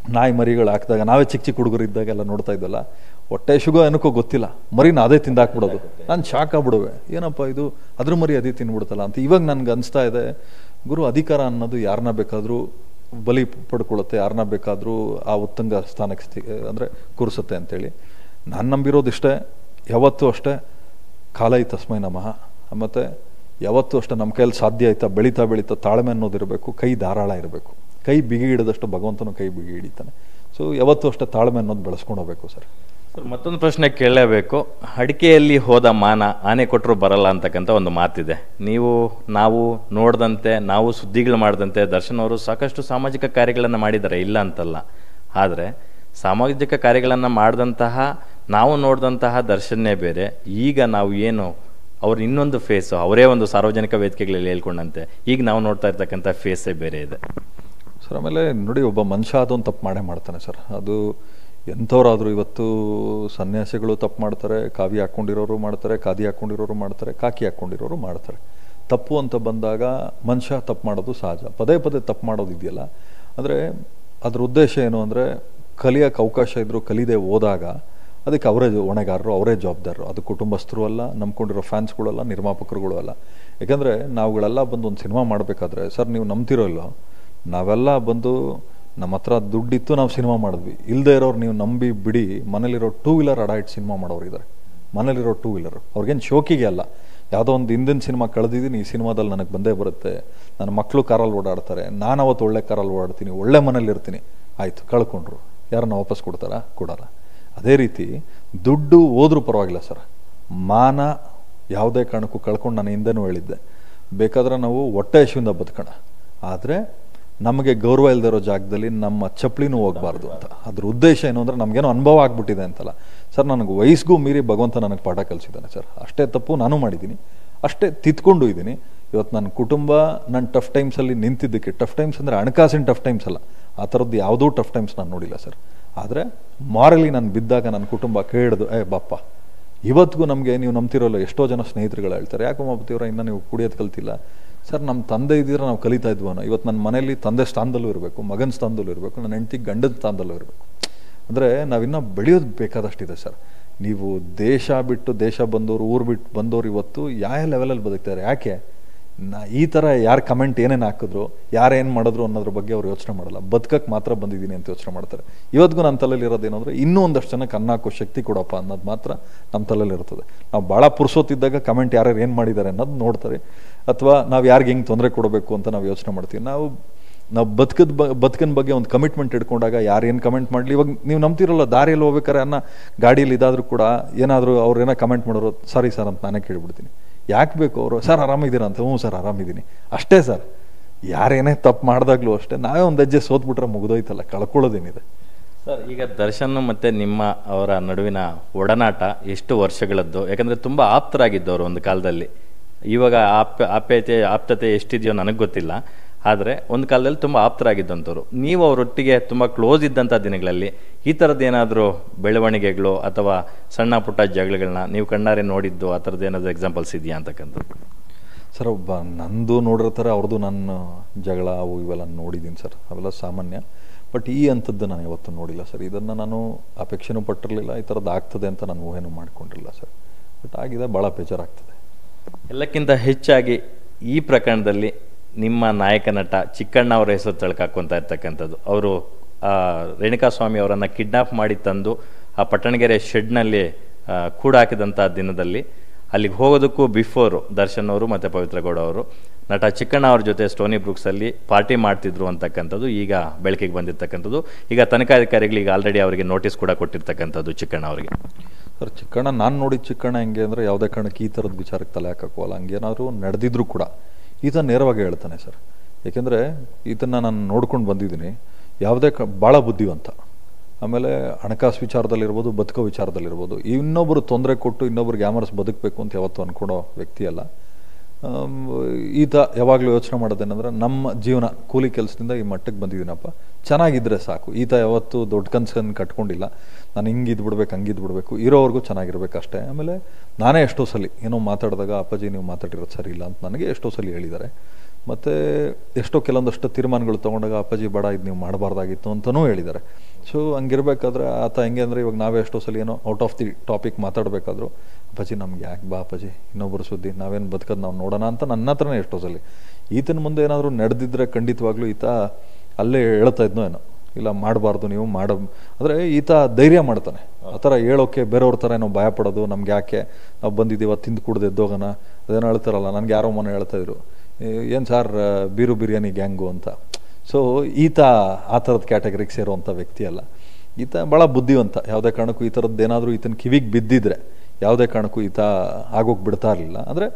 ನಾಯಿ ಮರಿಗಳು ಹಾಕಿದಾಗ ನಾವೇ ಚಿಕ್ಕ ಚಿಕ್ಕ ಹುಡುಗರು ಇದ್ದಾಗೆಲ್ಲ ನೋಡ್ತಾ ಇದ್ದಲ್ಲ ಹೊಟ್ಟೆ ಶುಗೋ ಏನಕ್ಕೋ ಗೊತ್ತಿಲ್ಲ ಮರಿನ ಅದೇ ತಿಂದಾಕ್ಬಿಡೋದು ನಾನು ಶಾಕ್ ಆಗ್ಬಿಡುವೆ ಏನಪ್ಪ ಇದು ಅದ್ರ ಮರಿ ಅದೇ ತಿನ್ಬಿಡ್ತಲ್ಲ ಅಂತ ಇವಾಗ ನನ್ಗೆ ಅನಿಸ್ತಾ ಇದೆ ಗುರು ಅಧಿಕಾರ ಅನ್ನೋದು ಯಾರನ್ನ ಬೇಕಾದರೂ ಬಲಿ ಪಡ್ಕೊಳ್ಳುತ್ತೆ ಯಾರನ್ನ ಬೇಕಾದರೂ ಆ ಉತ್ತಂಗ ಸ್ಥಾನಕ್ಕೆ ಸ್ಥಿ ಅಂದರೆ ಕೂರಿಸುತ್ತೆ ಅಂತೇಳಿ ನಾನು ನಂಬಿರೋದಿಷ್ಟೇ ಯಾವತ್ತೂ ಅಷ್ಟೇ ಕಾಲೈ ತಸ್ಮೈ ನಮಃ ಮತ್ತು ಯಾವತ್ತೂ ಅಷ್ಟೇ ನಮ್ಮ ಕೈಯಲ್ಲಿ ಸಾಧ್ಯ ಆಯ್ತಾ ಬೆಳೀತಾ ಬೆಳೀತಾ ತಾಳ್ಮೆ ಅನ್ನೋದಿರಬೇಕು ಕೈ ಧಾರಾಳ ಇರಬೇಕು ಕೈ ಬಿಗಿ ಹಿಡಿದಷ್ಟು ಭಗವಂತನು ಕೈ ಬಿಗಿ ಹಿಡಿತಾನೆ ಸೊ ಯಾವತ್ತೂ ಅಷ್ಟೇ ತಾಳ್ಮೆ ಅನ್ನೋದು ಬೆಳೆಸ್ಕೊಂಡು ಹೋಗ್ಬೇಕು ಸರ್ ಸರ್ ಮತ್ತೊಂದು ಪ್ರಶ್ನೆ ಕೇಳಲೇಬೇಕು ಅಡಿಕೆಯಲ್ಲಿ ಹೋದ ಮಾನ ಆನೆ ಕೊಟ್ಟರು ಬರಲ್ಲ ಅಂತಕ್ಕಂಥ ಒಂದು ಮಾತಿದೆ ನೀವು ನಾವು ನೋಡಿದಂತೆ ನಾವು ಸುದ್ದಿಗಳು ಮಾಡಿದಂತೆ ದರ್ಶನ್ ಅವರು ಸಾಕಷ್ಟು ಸಾಮಾಜಿಕ ಕಾರ್ಯಗಳನ್ನು ಮಾಡಿದ್ದಾರೆ ಇಲ್ಲ ಅಂತಲ್ಲ ಆದರೆ ಸಾಮಾಜಿಕ ಕಾರ್ಯಗಳನ್ನು ಮಾಡಿದಂತಹ ನಾವು ನೋಡಿದಂತಹ ದರ್ಶನ್ನೇ ಬೇರೆ ಈಗ ನಾವು ಏನು ಅವ್ರ ಇನ್ನೊಂದು ಫೇಸು ಅವರೇ ಒಂದು ಸಾರ್ವಜನಿಕ ವೇದಿಕೆಗಳಲ್ಲಿ ಹೇಳ್ಕೊಂಡಂತೆ ಈಗ ನಾವು ನೋಡ್ತಾ ಇರ್ತಕ್ಕಂಥ ಫೇಸೇ ಬೇರೆ ಇದೆ ಸರ್ ಆಮೇಲೆ ನೋಡಿ ಒಬ್ಬ ಮನುಷ್ಯ ಅದೊಂದು ತಪ್ಪು ಮಾಡೇ ಮಾಡ್ತಾನೆ ಸರ್ ಅದು ಎಂಥವ್ರಾದರೂ ಇವತ್ತು ಸನ್ಯಾಸಿಗಳು ತಪ್ಪು ಮಾಡ್ತಾರೆ ಕಾವಿ ಹಾಕ್ಕೊಂಡಿರೋರು ಮಾಡ್ತಾರೆ ಖಾದಿ ಹಾಕ್ಕೊಂಡಿರೋರು ಮಾಡ್ತಾರೆ ಕಾಕಿ ಹಾಕ್ಕೊಂಡಿರೋರು ಮಾಡ್ತಾರೆ ತಪ್ಪು ಅಂತ ಬಂದಾಗ ಮನುಷ್ಯ ತಪ್ಪು ಮಾಡೋದು ಸಹಜ ಪದೇ ಪದೇ ತಪ್ಪು ಮಾಡೋದು ಇದೆಯಲ್ಲ ಅಂದರೆ ಅದ್ರ ಉದ್ದೇಶ ಏನು ಅಂದರೆ ಕಲಿಯೋಕ್ಕೆ ಅವಕಾಶ ಇದ್ದರೂ ಕಲಿದೆ ಹೋದಾಗ ಅದಕ್ಕೆ ಅವರೇ ಹೊಣೆಗಾರರು ಅವರೇ ಜವಾಬ್ದಾರರು ಅದು ಕುಟುಂಬಸ್ಥರು ಅಲ್ಲ ನಂಬ್ಕೊಂಡಿರೋ ಫ್ಯಾನ್ಸ್ಗಳು ಅಲ್ಲ ನಿರ್ಮಾಪಕರುಗಳು ಅಲ್ಲ ಯಾಕಂದರೆ ನಾವುಗಳೆಲ್ಲ ಬಂದು ಒಂದು ಸಿನಿಮಾ ಮಾಡಬೇಕಾದ್ರೆ ಸರ್ ನೀವು ನಂಬ್ತಿರೋ ಇಲ್ಲೋ ನಾವೆಲ್ಲ ಬಂದು ನಮ್ಮ ಹತ್ರ ದುಡ್ಡಿತ್ತು ನಾವು ಸಿನಿಮಾ ಮಾಡಿದ್ವಿ ಇಲ್ಲದೆ ಇರೋರು ನೀವು ನಂಬಿ ಬಿಡಿ ಮನೇಲಿರೋ ಟೂ ವೀಲರ್ ಅಡಾಯ್ಟ್ ಸಿನಿಮಾ ಮಾಡೋರು ಇದ್ದಾರೆ ಮನೇಲಿರೋ ಟೂ ವೀಲರ್ ಅವ್ರಿಗೇನು ಶೋಕಿಗೆ ಅಲ್ಲ ಯಾವುದೋ ಒಂದು ಹಿಂದಿನ ಸಿನಿಮಾ ಕಳೆದಿದ್ದೀನಿ ಈ ಸಿನಿಮಾದಲ್ಲಿ ನನಗೆ ಬಂದೇ ಬರುತ್ತೆ ನನ್ನ ಮಕ್ಕಳು ಕಾರಲ್ಲಿ ಓಡಾಡ್ತಾರೆ ನಾನು ಅವತ್ತು ಒಳ್ಳೆ ಕಾರಲ್ಲಿ ಓಡಾಡ್ತೀನಿ ಒಳ್ಳೆ ಮನೇಲಿ ಇರ್ತೀನಿ ಆಯಿತು ಕಳ್ಕೊಂಡ್ರು ಯಾರನ್ನ ವಾಪಸ್ ಕೊಡ್ತಾರಾ ಕೊಡಲ್ಲ ಅದೇ ರೀತಿ ದುಡ್ಡು ಹೋದ್ರೂ ಪರವಾಗಿಲ್ಲ ಸರ್ ಮಾನ ಯಾವುದೇ ಕಾರಣಕ್ಕೂ ಕಳ್ಕೊಂಡು ನಾನು ಹಿಂದೆನೂ ಹೇಳಿದ್ದೆ ಬೇಕಾದ್ರೆ ನಾವು ಹೊಟ್ಟೆ ಹಸಿವಿಂದ ಬದುಕೋಣ ಆದರೆ ನಮಗೆ ಗೌರವ ಇಲ್ಲದೆ ಇರೋ ಜಾಗದಲ್ಲಿ ನಮ್ಮ ಚಪ್ಪಲಿನೂ ಹೋಗಬಾರ್ದು ಅಂತ ಅದ್ರ ಉದ್ದೇಶ ಏನು ಅಂದರೆ ನಮಗೇನೋ ಅನುಭವ ಆಗ್ಬಿಟ್ಟಿದೆ ಅಂತಲ್ಲ ಸರ್ ನನಗೆ ವಯಸ್ಸಿಗೂ ಮೀರಿ ಭಗವಂತ ನನಗೆ ಪಾಠ ಕಲಿಸಿದ್ದಾನೆ ಸರ್ ಅಷ್ಟೇ ತಪ್ಪು ನಾನು ಮಾಡಿದ್ದೀನಿ ಅಷ್ಟೇ ತಿದ್ಕೊಂಡು ಇದ್ದೀನಿ ಇವತ್ತು ನನ್ನ ಕುಟುಂಬ ನನ್ನ ಟಫ್ ಟೈಮ್ಸಲ್ಲಿ ನಿಂತಿದ್ದಕ್ಕೆ ಟಫ್ ಟೈಮ್ಸ್ ಅಂದರೆ ಹಣಕಾಸಿನ ಟಫ್ ಟೈಮ್ಸ್ ಅಲ್ಲ ಆ ಥರದ್ದು ಯಾವುದೂ ಟಫ್ ಟೈಮ್ಸ್ ನಾನು ನೋಡಿಲ್ಲ ಸರ್ ಆದರೆ ಮಾರಲಿ ನಾನು ಬಿದ್ದಾಗ ನನ್ನ ಕುಟುಂಬ ಕೇಳಿದು ಏ ಬಾಪ್ಪ ಇವತ್ತಿಗೂ ನಮಗೆ ನೀವು ನಂಬ್ತಿರೋಲ್ಲ ಎಷ್ಟೋ ಜನ ಸ್ನೇಹಿತರುಗಳು ಹೇಳ್ತಾರೆ ಯಾಕೋ ಮಾಪತಿಯವರ ಇನ್ನೂ ನೀವು ಕುಡಿಯೋದು ಕಲ್ತಿಲ್ಲ ಸರ್ ನಮ್ಮ ತಂದೆ ಇದ್ದಿದ್ರೆ ನಾವು ಕಲಿತಾ ಇದ್ವೋ ಇವತ್ತು ನನ್ನ ಮನೇಲಿ ತಂದೆ ಸ್ಥಾನದಲ್ಲೂ ಇರಬೇಕು ಮಗನ ಸ್ಥಾನದಲ್ಲೂ ಇರಬೇಕು ನನ್ನ ಹೆಂಡತಿ ಗಂಡನ ಸ್ಥಾನದಲ್ಲೂ ಇರಬೇಕು ಅಂದರೆ ನಾವಿನ್ನೂ ಬೆಳೆಯೋದು ಬೇಕಾದಷ್ಟಿದೆ ಸರ್ ನೀವು ದೇಶ ಬಿಟ್ಟು ದೇಶ ಬಂದವರು ಊರು ಬಿಟ್ಟು ಬಂದವರು ಇವತ್ತು ಯಾವ ಲೆವೆಲಲ್ಲಿ ಬದುಕ್ತಾರೆ ಯಾಕೆ ನಾ ಈ ಥರ ಯಾರು ಕಮೆಂಟ್ ಏನೇನು ಹಾಕಿದ್ರು ಯಾರೇನು ಮಾಡಿದ್ರು ಅನ್ನೋದ್ರ ಬಗ್ಗೆ ಅವ್ರು ಯೋಚನೆ ಮಾಡಲ್ಲ ಬದುಕಕ್ಕೆ ಮಾತ್ರ ಬಂದಿದ್ದೀನಿ ಅಂತ ಯೋಚನೆ ಮಾಡ್ತಾರೆ ಇವತ್ತಿಗೂ ನನ್ನ ತಲೆಯಲ್ಲಿ ಇರೋದೇನಂದ್ರೆ ಇನ್ನೂ ಒಂದಷ್ಟು ಜನಕ್ಕೆ ಅನ್ನ ಹಾಕೋ ಶಕ್ತಿ ಕೊಡಪ್ಪ ಅನ್ನೋದು ಮಾತ್ರ ನಮ್ಮ ತಲೆಯಲ್ಲಿ ಇರ್ತದೆ ನಾವು ಭಾಳ ಪುರ್ಸೋತಿದ್ದಾಗ ಕಮೆಂಟ್ ಯಾರ್ಯಾರು ಏನು ಮಾಡಿದ್ದಾರೆ ಅನ್ನೋದು ನೋಡ್ತಾರೆ ಅಥವಾ ನಾವು ಯಾರಿಗೆ ಹೆಂಗೆ ತೊಂದರೆ ಕೊಡಬೇಕು ಅಂತ ನಾವು ಯೋಚನೆ ಮಾಡ್ತೀವಿ ನಾವು ನಾವು ಬದುಕದ ಬ ಬದುಕಿನ ಬಗ್ಗೆ ಒಂದು ಕಮಿಟ್ಮೆಂಟ್ ಇಟ್ಕೊಂಡಾಗ ಯಾರು ಏನು ಕಮೆಂಟ್ ಮಾಡಲಿ ಇವಾಗ ನೀವು ನಂಬ್ತಿರಲ್ಲ ದಾರಿಯಲ್ಲಿ ಹೋಗ್ಬೇಕಾರೆ ಅನ್ನ ಗಾಡಿಯಲ್ಲಿ ಇದಾದರೂ ಕೂಡ ಏನಾದರೂ ಅವ್ರು ಏನೋ ಕಮೆಂಟ್ ಮಾಡೋರು ಸಾರಿ ಸರ್ ಅಂತ ನಾನೇ ಕೇಳಿಬಿಡ್ತೀನಿ ಯಾಕೆ ಬೇಕು ಅವರು ಸರ್ ಆರಾಮಿದ್ದೀರಾ ಅಂತ ಹ್ಞೂ ಸರ್ ಆರಾಮಿದ್ದೀನಿ ಅಷ್ಟೇ ಸರ್ ಯಾರೇನೇ ತಪ್ಪು ಮಾಡಿದಾಗಲೂ ಅಷ್ಟೇ ನಾವೇ ಒಂದು ಹೆಜ್ಜೆ ಸೋತ್ಬಿಟ್ರೆ ಮುಗಿದೋಯ್ತಲ್ಲ ಕಳ್ಕೊಳ್ಳೋದೇನಿದೆ ಸರ್ ಈಗ ದರ್ಶನ್ ಮತ್ತೆ ನಿಮ್ಮ ಅವರ ನಡುವಿನ ಒಡನಾಟ ಎಷ್ಟು ವರ್ಷಗಳದ್ದು ಯಾಕಂದ್ರೆ ತುಂಬಾ ಆಪ್ತರಾಗಿದ್ದವರು ಒಂದು ಕಾಲದಲ್ಲಿ ಇವಾಗ ಆಪ್ ಆಪ್ಯಾಯತೆ ಆಪ್ತತೆ ಎಷ್ಟಿದೆಯೋ ನನಗೆ ಗೊತ್ತಿಲ್ಲ ಆದರೆ ಒಂದು ಕಾಲದಲ್ಲಿ ತುಂಬ ಆಪ್ತರಾಗಿದ್ದಂಥವ್ರು ನೀವು ಅವರೊಟ್ಟಿಗೆ ತುಂಬ ಕ್ಲೋಸ್ ಇದ್ದಂಥ ದಿನಗಳಲ್ಲಿ ಈ ಥರದ್ದು ಏನಾದರೂ ಬೆಳವಣಿಗೆಗಳು ಅಥವಾ ಸಣ್ಣ ಪುಟ್ಟ ಜಗಳಗಳನ್ನ ನೀವು ಕಣ್ಣಾರೆ ನೋಡಿದ್ದು ಆ ಥರದ್ದು ಏನಾದರೂ ಎಕ್ಸಾಂಪಲ್ಸ್ ಇದೆಯಾ ಅಂತಕ್ಕಂಥದ್ದು ಸರ್ ಒಬ್ಬ ನಂದು ನೋಡಿರೋ ಥರ ಅವ್ರದ್ದು ನನ್ನ ಜಗಳ ಅವು ಇವೆಲ್ಲ ನೋಡಿದ್ದೀನಿ ಸರ್ ಅವೆಲ್ಲ ಸಾಮಾನ್ಯ ಬಟ್ ಈ ಅಂಥದ್ದು ನಾನು ಯಾವತ್ತೂ ನೋಡಿಲ್ಲ ಸರ್ ಇದನ್ನು ನಾನು ಅಪೇಕ್ಷೆನೂ ಪಟ್ಟಿರಲಿಲ್ಲ ಈ ಥರದ್ದು ಆಗ್ತದೆ ಅಂತ ನಾನು ಊಹೆನೂ ಮಾಡ್ಕೊಂಡಿರಲಿಲ್ಲ ಸರ್ ಬಟ್ ಆಗಿದೆ ಭಾಳ ಬೇಜಾರಾಗ್ತದೆ ಎಲ್ಲಕ್ಕಿಂತ ಹೆಚ್ಚಾಗಿ ಈ ಪ್ರಕರಣದಲ್ಲಿ ನಿಮ್ಮ ನಾಯಕ ನಟ ಚಿಕ್ಕಣ್ಣ ಅವರ ಹೆಸರು ತಳ್ಕಾಕೊಂತ ಇರ್ತಕ್ಕಂಥದ್ದು ಅವರು ರೇಣುಕಾಸ್ವಾಮಿ ಅವರನ್ನು ಕಿಡ್ನಾಪ್ ಮಾಡಿ ತಂದು ಆ ಪಟ್ಟಣಗೆರೆ ಶೆಡ್ನಲ್ಲಿ ಕೂಡ ಹಾಕಿದಂಥ ದಿನದಲ್ಲಿ ಅಲ್ಲಿಗೆ ಹೋಗೋದಕ್ಕೂ ಬಿಫೋರು ದರ್ಶನ್ ಅವರು ಮತ್ತು ಪವಿತ್ರ ಗೌಡ ಅವರು ನಟ ಚಿಕ್ಕಣ್ಣ ಅವ್ರ ಜೊತೆ ಸ್ಟೋನಿ ಬ್ರೂಕ್ಸಲ್ಲಿ ಪಾರ್ಟಿ ಮಾಡ್ತಿದ್ರು ಅಂತಕ್ಕಂಥದ್ದು ಈಗ ಬೆಳಕಿಗೆ ಬಂದಿರ್ತಕ್ಕಂಥದ್ದು ಈಗ ತನಿಖಾಧಿಕಾರಿಗಳಿಗೆ ಆಲ್ರೆಡಿ ಅವರಿಗೆ ನೋಟಿಸ್ ಕೂಡ ಕೊಟ್ಟಿರ್ತಕ್ಕಂಥದ್ದು ಚಿಕ್ಕಣ್ಣ ಅವರಿಗೆ ಸರ್ ಚಿಕ್ಕಣ್ಣ ನಾನು ನೋಡಿದ ಚಿಕ್ಕಣ್ಣ ಹೆಂಗೆ ಅಂದರೆ ಯಾವುದೇ ಕಾರಣಕ್ಕೆ ಈ ಥರದ ವಿಚಾರಕ್ಕೆ ತಲೆ ಹಾಕೋಲ್ಲ ಹಂಗೇನಾದ್ರು ನಡೆದಿದ್ರು ಕೂಡ ಈತ ನೇರವಾಗಿ ಹೇಳ್ತಾನೆ ಸರ್ ಏಕೆಂದರೆ ಈತನ ನಾನು ನೋಡ್ಕೊಂಡು ಬಂದಿದ್ದೀನಿ ಯಾವುದೇ ಕ ಭಾಳ ಬುದ್ಧಿವಂತ ಆಮೇಲೆ ಹಣಕಾಸು ವಿಚಾರದಲ್ಲಿರ್ಬೋದು ಬದುಕೋ ವಿಚಾರದಲ್ಲಿರ್ಬೋದು ಇನ್ನೊಬ್ಬರು ತೊಂದರೆ ಕೊಟ್ಟು ಇನ್ನೊಬ್ರಿಗೆ ಯಾಮರ್ಸ್ ಬದುಕಬೇಕು ಅಂತ ಯಾವತ್ತೂ ಅಂದ್ಕೊಳೋ ವ್ಯಕ್ತಿ ಅಲ್ಲ ಈತ ಯಾವಾಗಲೂ ಯೋಚನೆ ಮಾಡೋದೇನೆಂದ್ರೆ ನಮ್ಮ ಜೀವನ ಕೂಲಿ ಕೆಲಸದಿಂದ ಈ ಮಟ್ಟಕ್ಕೆ ಬಂದಿದ್ದೀನಪ್ಪ ಚೆನ್ನಾಗಿದ್ದರೆ ಸಾಕು ಈತ ಯಾವತ್ತೂ ದೊಡ್ಡ ಕನ್ಸನ್ನು ಕಟ್ಕೊಂಡಿಲ್ಲ ನಾನು ಹಿಂಗೆ ಇದ್ಬಿಡ್ಬೇಕು ಹಂಗಿದ್ದು ಬಿಡಬೇಕು ಇರೋವರೆಗೂ ಚೆನ್ನಾಗಿರ್ಬೇಕು ಅಷ್ಟೇ ಆಮೇಲೆ ನಾನೇ ಎಷ್ಟೋ ಸಲ ಏನೋ ಮಾತಾಡಿದಾಗ ಅಪ್ಪಾಜಿ ನೀವು ಮಾತಾಡಿರೋದು ಸರಿ ಇಲ್ಲ ಅಂತ ನನಗೆ ಎಷ್ಟೋ ಸಲ ಹೇಳಿದ್ದಾರೆ ಮತ್ತು ಎಷ್ಟೋ ಕೆಲವೊಂದಷ್ಟು ತೀರ್ಮಾನಗಳು ತೊಗೊಂಡಾಗ ಅಪ್ಪಾಜಿ ಬೇಡ ಇದು ನೀವು ಮಾಡಬಾರ್ದಾಗಿತ್ತು ಅಂತಲೂ ಹೇಳಿದ್ದಾರೆ ಸೊ ಹಂಗಿರ್ಬೇಕಾದ್ರೆ ಆತ ಹೆಂಗೆ ಅಂದರೆ ಇವಾಗ ನಾವೇ ಎಷ್ಟೋ ಸಲ ಏನೋ ಔಟ್ ಆಫ್ ದಿ ಟಾಪಿಕ್ ಮಾತಾಡಬೇಕಾದ್ರೂ ಅಪ್ಪಾಜಿ ನಮ್ಗೆ ಯಾಕೆ ಬಾ ಅಪ್ಪಾಜಿ ಇನ್ನೊಬ್ಬರು ಸುದ್ದಿ ನಾವೇನು ಬದುಕೋದು ನಾವು ನೋಡೋಣ ಅಂತ ನನ್ನ ಹತ್ರನೇ ಎಷ್ಟೋ ಸಲ ಈತನ ಮುಂದೆ ಏನಾದರೂ ನಡೆದಿದ್ರೆ ಖಂಡಿತವಾಗ್ಲೂ ಈತ ಅಲ್ಲೇ ಹೇಳ್ತಾ ಇದ್ನೋ ಏನೋ ಇಲ್ಲ ಮಾಡಬಾರ್ದು ನೀವು ಮಾಡ ಅಂದರೆ ಈತ ಧೈರ್ಯ ಮಾಡ್ತಾನೆ ಆ ಥರ ಹೇಳೋಕೆ ಬೇರೆಯವ್ರ ಥರ ಏನೋ ಭಯ ಪಡೋದು ನಮ್ಗೆ ಯಾಕೆ ನಾವು ಬಂದಿದ್ದೀವ ತಿಂದು ಕುಡ್ದು ಎದ್ದೋಗೋಣ ಅದೇನೋ ಹೇಳ್ತಾರಲ್ಲ ನನಗೆ ಯಾರೋ ಮನೆ ಹೇಳ್ತಾ ಇದ್ರು ಏನು ಸಾರ್ ಬೀರು ಬಿರಿಯಾನಿ ಗ್ಯಾಂಗು ಅಂತ ಸೊ ಈತ ಆ ಥರದ ಕ್ಯಾಟಗರಿಗೆ ಸೇರುವಂಥ ವ್ಯಕ್ತಿ ಅಲ್ಲ ಈತ ಭಾಳ ಬುದ್ಧಿವಂತ ಯಾವುದೇ ಕಾರಣಕ್ಕೂ ಈ ಥರದ್ದು ಏನಾದರೂ ಈತನ ಕಿವಿಗೆ ಬಿದ್ದಿದ್ರೆ ಯಾವುದೇ ಕಾರಣಕ್ಕೂ ಈತ ಆಗೋಗಿ ಬಿಡ್ತಾ ಇರಲಿಲ್ಲ ಅಂದರೆ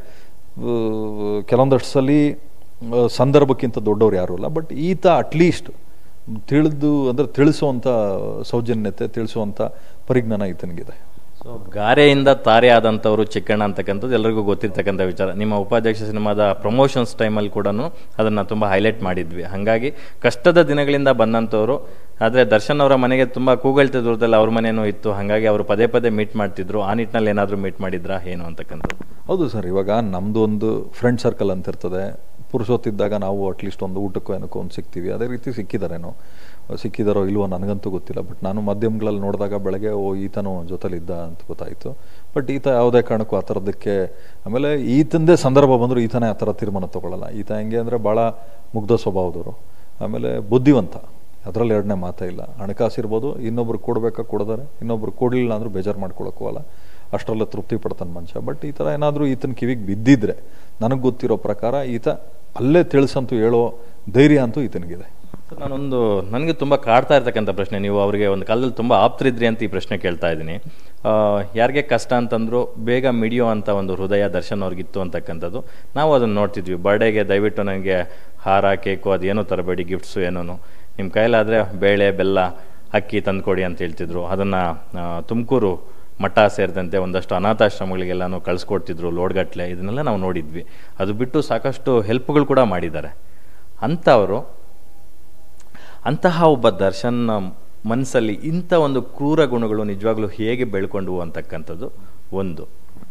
ಕೆಲವೊಂದಷ್ಟು ಸಲ ಆ, ಸಂದರ್ಭಕ್ಕಿಂತ ದೊಡ್ಡವ್ರು ಯಾರೂ ಇಲ್ಲ ಬಟ್ ಈತ ಅಟ್ಲೀಸ್ಟ್ ತಿಳಿದು ಅಂದರೆ ತಿಳಿಸುವಂಥ ಸೌಜನ್ಯತೆ ತಿಳಿಸುವಂಥ ಪರಿಜ್ಞಾನ ಈತನಿಗಿದೆ ಸೊ ಗಾರೆಯಿಂದ ತಾರೆ ಆದಂಥವ್ರು ಚಿಕ್ಕಣ್ಣ ಅಂತಕ್ಕಂಥದ್ದು ಎಲ್ಲರಿಗೂ ಗೊತ್ತಿರ್ತಕ್ಕಂಥ ವಿಚಾರ ನಿಮ್ಮ ಉಪಾಧ್ಯಕ್ಷ ಸಿನಿಮಾದ ಪ್ರಮೋಷನ್ಸ್ ಟೈಮಲ್ಲಿ ಕೂಡ ಅದನ್ನು ತುಂಬ ಹೈಲೈಟ್ ಮಾಡಿದ್ವಿ ಹಾಗಾಗಿ ಕಷ್ಟದ ದಿನಗಳಿಂದ ಬಂದಂಥವ್ರು ಆದರೆ ದರ್ಶನ್ ಅವರ ಮನೆಗೆ ತುಂಬ ಕೂಗಳ್ತೆ ದೂರದಲ್ಲಿ ಅವ್ರ ಮನೇನೂ ಇತ್ತು ಹಾಗಾಗಿ ಅವರು ಪದೇ ಪದೇ ಮೀಟ್ ಮಾಡ್ತಿದ್ರು ಆ ನಿಟ್ಟಿನಲ್ಲಿ ಏನಾದರೂ ಮೀಟ್ ಮಾಡಿದ್ರಾ ಏನು ಅಂತಕ್ಕಂಥದ್ದು ಹೌದು ಸರ್ ಇವಾಗ ನಮ್ಮದು ಒಂದು ಫ್ರೆಂಡ್ ಸರ್ಕಲ್ ಅಂತ ಇರ್ತದೆ ಪುರುಷೊತ್ತಿದ್ದಾಗ ನಾವು ಅಟ್ಲೀಸ್ಟ್ ಒಂದು ಊಟಕ್ಕೋ ಏನಕ್ಕೋ ಒಂದು ಸಿಗ್ತೀವಿ ಅದೇ ರೀತಿ ಸಿಕ್ಕಿದಾರೇನೋ ಸಿಕ್ಕಿದಾರೋ ಇಲ್ವೋ ನನಗಂತೂ ಗೊತ್ತಿಲ್ಲ ಬಟ್ ನಾನು ಮಾಧ್ಯಮಗಳಲ್ಲಿ ನೋಡಿದಾಗ ಬೆಳಗ್ಗೆ ಓ ಈತನೂ ಜೊತೆಲಿದ್ದ ಅಂತ ಗೊತ್ತಾಯಿತು ಬಟ್ ಈತ ಯಾವುದೇ ಕಾರಣಕ್ಕೂ ಆ ಥರದಕ್ಕೆ ಆಮೇಲೆ ಈತಂದೇ ಸಂದರ್ಭ ಬಂದರೂ ಈತನೇ ಆ ಥರ ತೀರ್ಮಾನ ತೊಗೊಳ್ಳಲ್ಲ ಈತ ಹೆಂಗೆ ಅಂದರೆ ಭಾಳ ಮುಗ್ಧ ಸ್ವಭಾವದವರು ಆಮೇಲೆ ಬುದ್ಧಿವಂತ ಅದರಲ್ಲಿ ಎರಡನೇ ಮಾತೇ ಇಲ್ಲ ಹಣಕಾಸು ಇರ್ಬೋದು ಇನ್ನೊಬ್ರು ಕೊಡ್ಬೇಕಾ ಕೊಡದಾರೆ ಇನ್ನೊಬ್ರು ಕೊಡಲಿಲ್ಲ ಅಂದ್ರೂ ಬೇಜಾರು ಮಾಡ್ಕೊಳಕ್ಕೂ ಅಲ್ಲ ಅಷ್ಟರಲ್ಲೇ ತೃಪ್ತಿ ಪಡ್ತಾನೆ ಮನುಷ್ಯ ಬಟ್ ಈ ಥರ ಏನಾದರೂ ಈತನ ಕಿವಿಗೆ ಬಿದ್ದಿದ್ರೆ ನನಗೆ ಗೊತ್ತಿರೋ ಪ್ರಕಾರ ಈತ ಅಲ್ಲೇ ತಿಳಿಸಂತೂ ಹೇಳೋ ಧೈರ್ಯ ಅಂತೂ ಈತನಿಗಿದೆ ಸರ್, ನಾನೊಂದು ನನಗೆ ತುಂಬ ಕಾಡ್ತಾ ಇರ್ತಕ್ಕಂಥ ಪ್ರಶ್ನೆ ನೀವು ಅವರಿಗೆ ಒಂದು ಕಾಲದಲ್ಲಿ ತುಂಬ ಆಪ್ತರಿದ್ರಿ ಅಂತ ಈ ಪ್ರಶ್ನೆ ಕೇಳ್ತಾ ಇದ್ದೀನಿ ಆ, ಯಾರಿಗೆ ಕಷ್ಟ ಅಂತಂದ್ರು ಬೇಗ ಮಿಡಿಯೋ ಅಂತ ಒಂದು ಹೃದಯ ದರ್ಶನ್ ಅವ್ರಿಗಿತ್ತು ಅಂತಕ್ಕಂಥದ್ದು ನಾವು ಅದನ್ನು ನೋಡ್ತಿದ್ವಿ ಬರ್ಡೇಗೆ ದಯವಿಟ್ಟು ನನಗೆ ಹಾರ ಕೇಕು ಅದೇನೋ ತರಬೇಡಿ ಗಿಫ್ಟ್ಸು ಏನೋ ನಿಮ್ಮ ಕೈಲಾದರೆ ಬೇಳೆ ಬೆಲ್ಲ ಅಕ್ಕಿ ತಂದ್ಕೊಡಿ ಅಂತ ಹೇಳ್ತಿದ್ರು ಅದನ್ನು ತುಮಕೂರು ಮಠ ಸೇರಿದಂತೆ ಒಂದಷ್ಟು ಅನಾಥಾಶ್ರಮಗಳಿಗೆಲ್ಲನೂ ಕಳಿಸ್ಕೊಡ್ತಿದ್ರು ಲೋಡ್ಗಟ್ಲೆ ಇದನ್ನೆಲ್ಲ ನಾವು ನೋಡಿದ್ವಿ ಅದು ಬಿಟ್ಟು ಸಾಕಷ್ಟು ಹೆಲ್ಪ್ಗಳು ಕೂಡ ಮಾಡಿದ್ದಾರೆ ಅಂಥವರು ಅಂತಹ ಒಬ್ಬ ದರ್ಶನ್ ಮನಸ್ಸಲ್ಲಿ ಇಂಥ ಒಂದು ಕ್ರೂರ ಗುಣಗಳು ನಿಜವಾಗ್ಲೂ ಹೇಗೆ ಬೆಳ್ಕೊಂಡ್ವು ಅಂತಕ್ಕಂಥದ್ದು ಒಂದು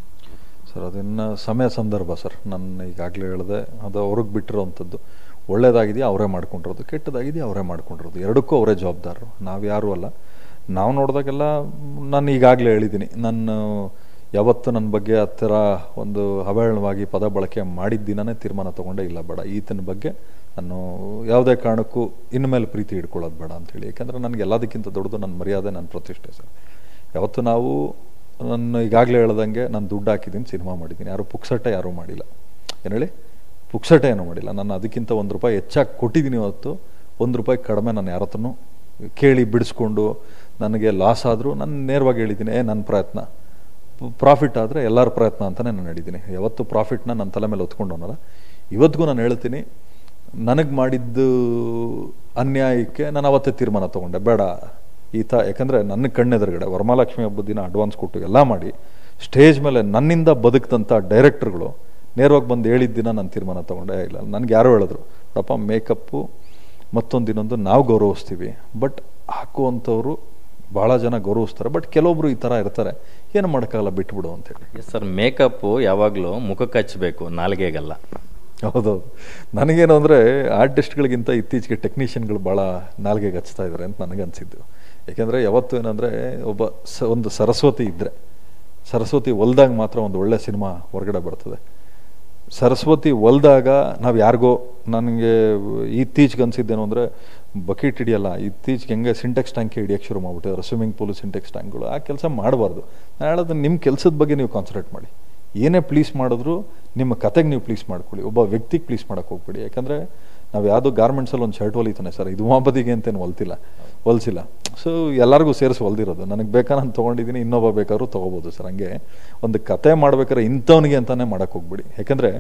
ಸರ್ ಅದನ್ನು ಸಮಯ ಸಂದರ್ಭ ಸರ್ ನಾನು ಈಗಾಗಲೇ ಹೇಳಿದೆ ಅದು ಅವ್ರಿಗೆ ಬಿಟ್ಟಿರೋವಂಥದ್ದು ಒಳ್ಳೇದಾಗಿದೆಯಾ ಅವರೇ ಮಾಡ್ಕೊಂಡಿರೋದು ಕೆಟ್ಟದಾಗಿದೆಯಾ ಅವರೇ ಮಾಡ್ಕೊಂಡಿರೋದು ಎರಡಕ್ಕೂ ಅವರೇ ಜವಾಬ್ದಾರರು ನಾವು ಯಾರೂ ಅಲ್ಲ ನಾವು ನೋಡಿದಾಗೆಲ್ಲ ನಾನು ಈಗಾಗಲೇ ಹೇಳಿದ್ದೀನಿ ನಾನು ಯಾವತ್ತು ನನ್ನ ಬಗ್ಗೆ ಆ ಥರ ಒಂದು ಅವಹೇಳನವಾಗಿ ಪದ ಬಳಕೆ ಮಾಡಿದ ದಿನನೇ ತೀರ್ಮಾನ ತೊಗೊಂಡೇ ಇಲ್ಲ ಬೇಡ ಈತನ ಬಗ್ಗೆ ನಾನು ಯಾವುದೇ ಕಾರಣಕ್ಕೂ ಇನ್ಮೇಲೆ ಪ್ರೀತಿ ಇಟ್ಕೊಳ್ಳೋದು ಬೇಡ ಅಂತೇಳಿ ಯಾಕಂದರೆ ನನಗೆ ಎಲ್ಲದಕ್ಕಿಂತ ದೊಡ್ಡದು ನನ್ನ ಮರ್ಯಾದೆ ನನ್ನ ಪ್ರತಿಷ್ಠೆ ಸರ್ ಯಾವತ್ತು ನಾವು ನನ್ನ ಈಗಾಗಲೇ ಹೇಳ್ದಂಗೆ ನಾನು ದುಡ್ಡು ಹಾಕಿದ್ದೀನಿ ಸಿನಿಮಾ ಮಾಡಿದ್ದೀನಿ ಯಾರು ಪುಕ್ಸಟ್ಟೆ ಯಾರೂ ಮಾಡಿಲ್ಲ ಏನು ಹೇಳಿ ಪುಕ್ಸಟ್ಟೆ ಏನೂ ಮಾಡಿಲ್ಲ ನಾನು ಅದಕ್ಕಿಂತ ಒಂದು ರೂಪಾಯಿ ಹೆಚ್ಚಾಗಿ ಕೊಟ್ಟಿದ್ದೀನಿ ಇವತ್ತು ಒಂದು ರೂಪಾಯಿ ಕಡಿಮೆ ನಾನು ಯಾರ ಹತ್ರನೂ ಕೇಳಿ ಬಿಡಿಸ್ಕೊಂಡು ನನಗೆ ಲಾಸ್ ಆದರೂ ನಾನು ನೇರವಾಗಿ ಹೇಳಿದ್ದೀನಿ ಏ ನನ್ನ ಪ್ರಯತ್ನ ಪ್ರಾಫಿಟ್ ಆದರೆ ಎಲ್ಲರ ಪ್ರಯತ್ನ ಅಂತಲೇ ನಾನು ಹೇಳಿದ್ದೀನಿ ಯಾವತ್ತು ಪ್ರಾಫಿಟ್ನ ನನ್ನ ತಲೆ ಮೇಲೆ ಹೊತ್ಕೊಂಡವನಲ್ಲ ಇವತ್ತಿಗೂ ನಾನು ಹೇಳ್ತೀನಿ ನನಗೆ ಮಾಡಿದ್ದು ಅನ್ಯಾಯಕ್ಕೆ ನಾನು ಅವತ್ತೇ ತೀರ್ಮಾನ ತೊಗೊಂಡೆ ಬೇಡ ಈತ ಯಾಕಂದರೆ ನನ್ನ ಕಣ್ಣೆದುರುಗಡೆ ವರಮಹಾಲಕ್ಷ್ಮಿ ಹಬ್ಬದ ದಿನ ಅಡ್ವಾನ್ಸ್ ಕೊಟ್ಟು ಎಲ್ಲ ಮಾಡಿ ಸ್ಟೇಜ್ ಮೇಲೆ ನನ್ನಿಂದ ಬದುಕಿದಂಥ ಡೈರೆಕ್ಟರ್ಗಳು ನೇರವಾಗಿ ಬಂದು ಹೇಳಿದ ದಿನ ನಾನು ತೀರ್ಮಾನ ತೊಗೊಂಡೆ ಇಲ್ಲ ನನಗೆ ಯಾರೋ ಹೇಳಿದ್ರು ನೋಡಪ್ಪ ಮೇಕಪ್ಪು ಮತ್ತೊಂದು ಇನ್ನೊಂದು ನಾವು ಗೌರವಿಸ್ತೀವಿ ಬಟ್ ಹಾಕುವಂಥವ್ರು ಭಾಳ ಜನ ಗೌರವಿಸ್ತಾರೆ ಬಟ್ ಕೆಲವೊಬ್ರು ಈ ಥರ ಇರ್ತಾರೆ ಏನು ಮಾಡೋಕ್ಕಾಗಲ್ಲ ಬಿಟ್ಬಿಡು ಅಂತೇಳಿ ಎಸ್ ಸರ್ ಮೇಕಪ್ಪು ಯಾವಾಗಲೂ ಮುಖಕ್ಕೆ ಹಚ್ಚಬೇಕು ನಾಲ್ಗೆಗಲ್ಲ ಹೌದೌದು ನನಗೇನು ಅಂದರೆ ಆರ್ಟಿಸ್ಟ್ಗಳಿಗಿಂತ ಇತ್ತೀಚೆಗೆ ಟೆಕ್ನಿಷಿಯನ್ಗಳು ಭಾಳ ನಾಲ್ಗೆಗೆ ಹಚ್ತಾ ಇದ್ದಾರೆ ಅಂತ ನನಗೆ ಅನಿಸಿದ್ದು ಯಾಕೆಂದರೆ ಯಾವತ್ತು ಏನಂದರೆ ಒಬ್ಬ ಸ ಒಂದು ಸರಸ್ವತಿ ಇದ್ದರೆ ಸರಸ್ವತಿ ಹೊಲ್ದಾಗ ಮಾತ್ರ ಒಂದು ಒಳ್ಳೆ ಸಿನಿಮಾ ಹೊರಗಡೆ ಬರ್ತದೆ ಸರಸ್ವತಿ ಹೊಲ್ದಾಗ ನಾವು ಯಾರಿಗೋ ನನಗೆ ಇತ್ತೀಚೆಗೆ ಅನಿಸಿದ್ದೇನು ಅಂದರೆ ಬಕೆಟ್ ಹಿಡಿಯಲ್ಲ ಇತ್ತೀಚೆಗೆ ಹೆಂಗೆ ಸಿಂಟೆಕ್ಸ್ ಟ್ಯಾಂಕ್ ಹಿಡಿಯೋಕ್ಕೆ ಶುರು ಮಾಡ್ಬಿಟ್ಟಿದ್ದಾರೆ ಸ್ವಿಮ್ಮಿಂಗ್ ಪೂಲು ಸಿಂಟೆಕ್ಸ್ ಟ್ಯಾಂಕ್ಗಳು ಆ ಕೆಲಸ ಮಾಡಬಾರ್ದು ನಾನು ಹೇಳೋದು ನಿಮ್ಮ ಕೆಲಸದ ಬಗ್ಗೆ ನೀವು ಕಾನ್ಸಂಟ್ರೇಟ್ ಮಾಡಿ ಏನೇ ಪ್ಲೀಸ್ ಮಾಡಿದ್ರು ನಿಮ್ಮ ಕತೆಗೆ ನೀವು ಪ್ಲೀಸ್ ಮಾಡ್ಕೊಳ್ಳಿ ಒಬ್ಬ ವ್ಯಕ್ತಿಗೆ ಪ್ಲೀಸ್ ಮಾಡೋಕ್ಕೆ ಹೋಗ್ಬೇಡಿ ಯಾಕಂದರೆ ನಾವು ಯಾವುದೋ ಗಾರ್ಮೆಂಟ್ಸಲ್ಲಿ ಒಂದು ಶರ್ಟ್ ಹೊಲಿತಾನೆ ಸರ್ ಇದು ಮಾಬದಿಗೆ ಅಂತೇನು ಹೊಲ್ತಿಲ್ಲ ಹೊಲ್ಸಿಲ್ಲ ಸೊ ಎಲ್ಲರಿಗೂ ಸೇರಿಸಿ ಹೊಲ್ದಿರೋದು ನನಗೆ ಬೇಕಾ ನಾನು ತೊಗೊಂಡಿದ್ದೀನಿ ಇನ್ನೊಬ್ಬ ಬೇಕಾದ್ರೂ ತೊಗೋಬೋದು ಸರ್ ಹಂಗೆ ಒಂದು ಕತೆ ಮಾಡ್ಬೇಕಾದ್ರೆ ಇಂಥವನಿಗೆ ಅಂತಲೇ ಮಾಡೋಕ್ಕೆ ಹೋಗ್ಬಿಡಿ ಯಾಕಂದರೆ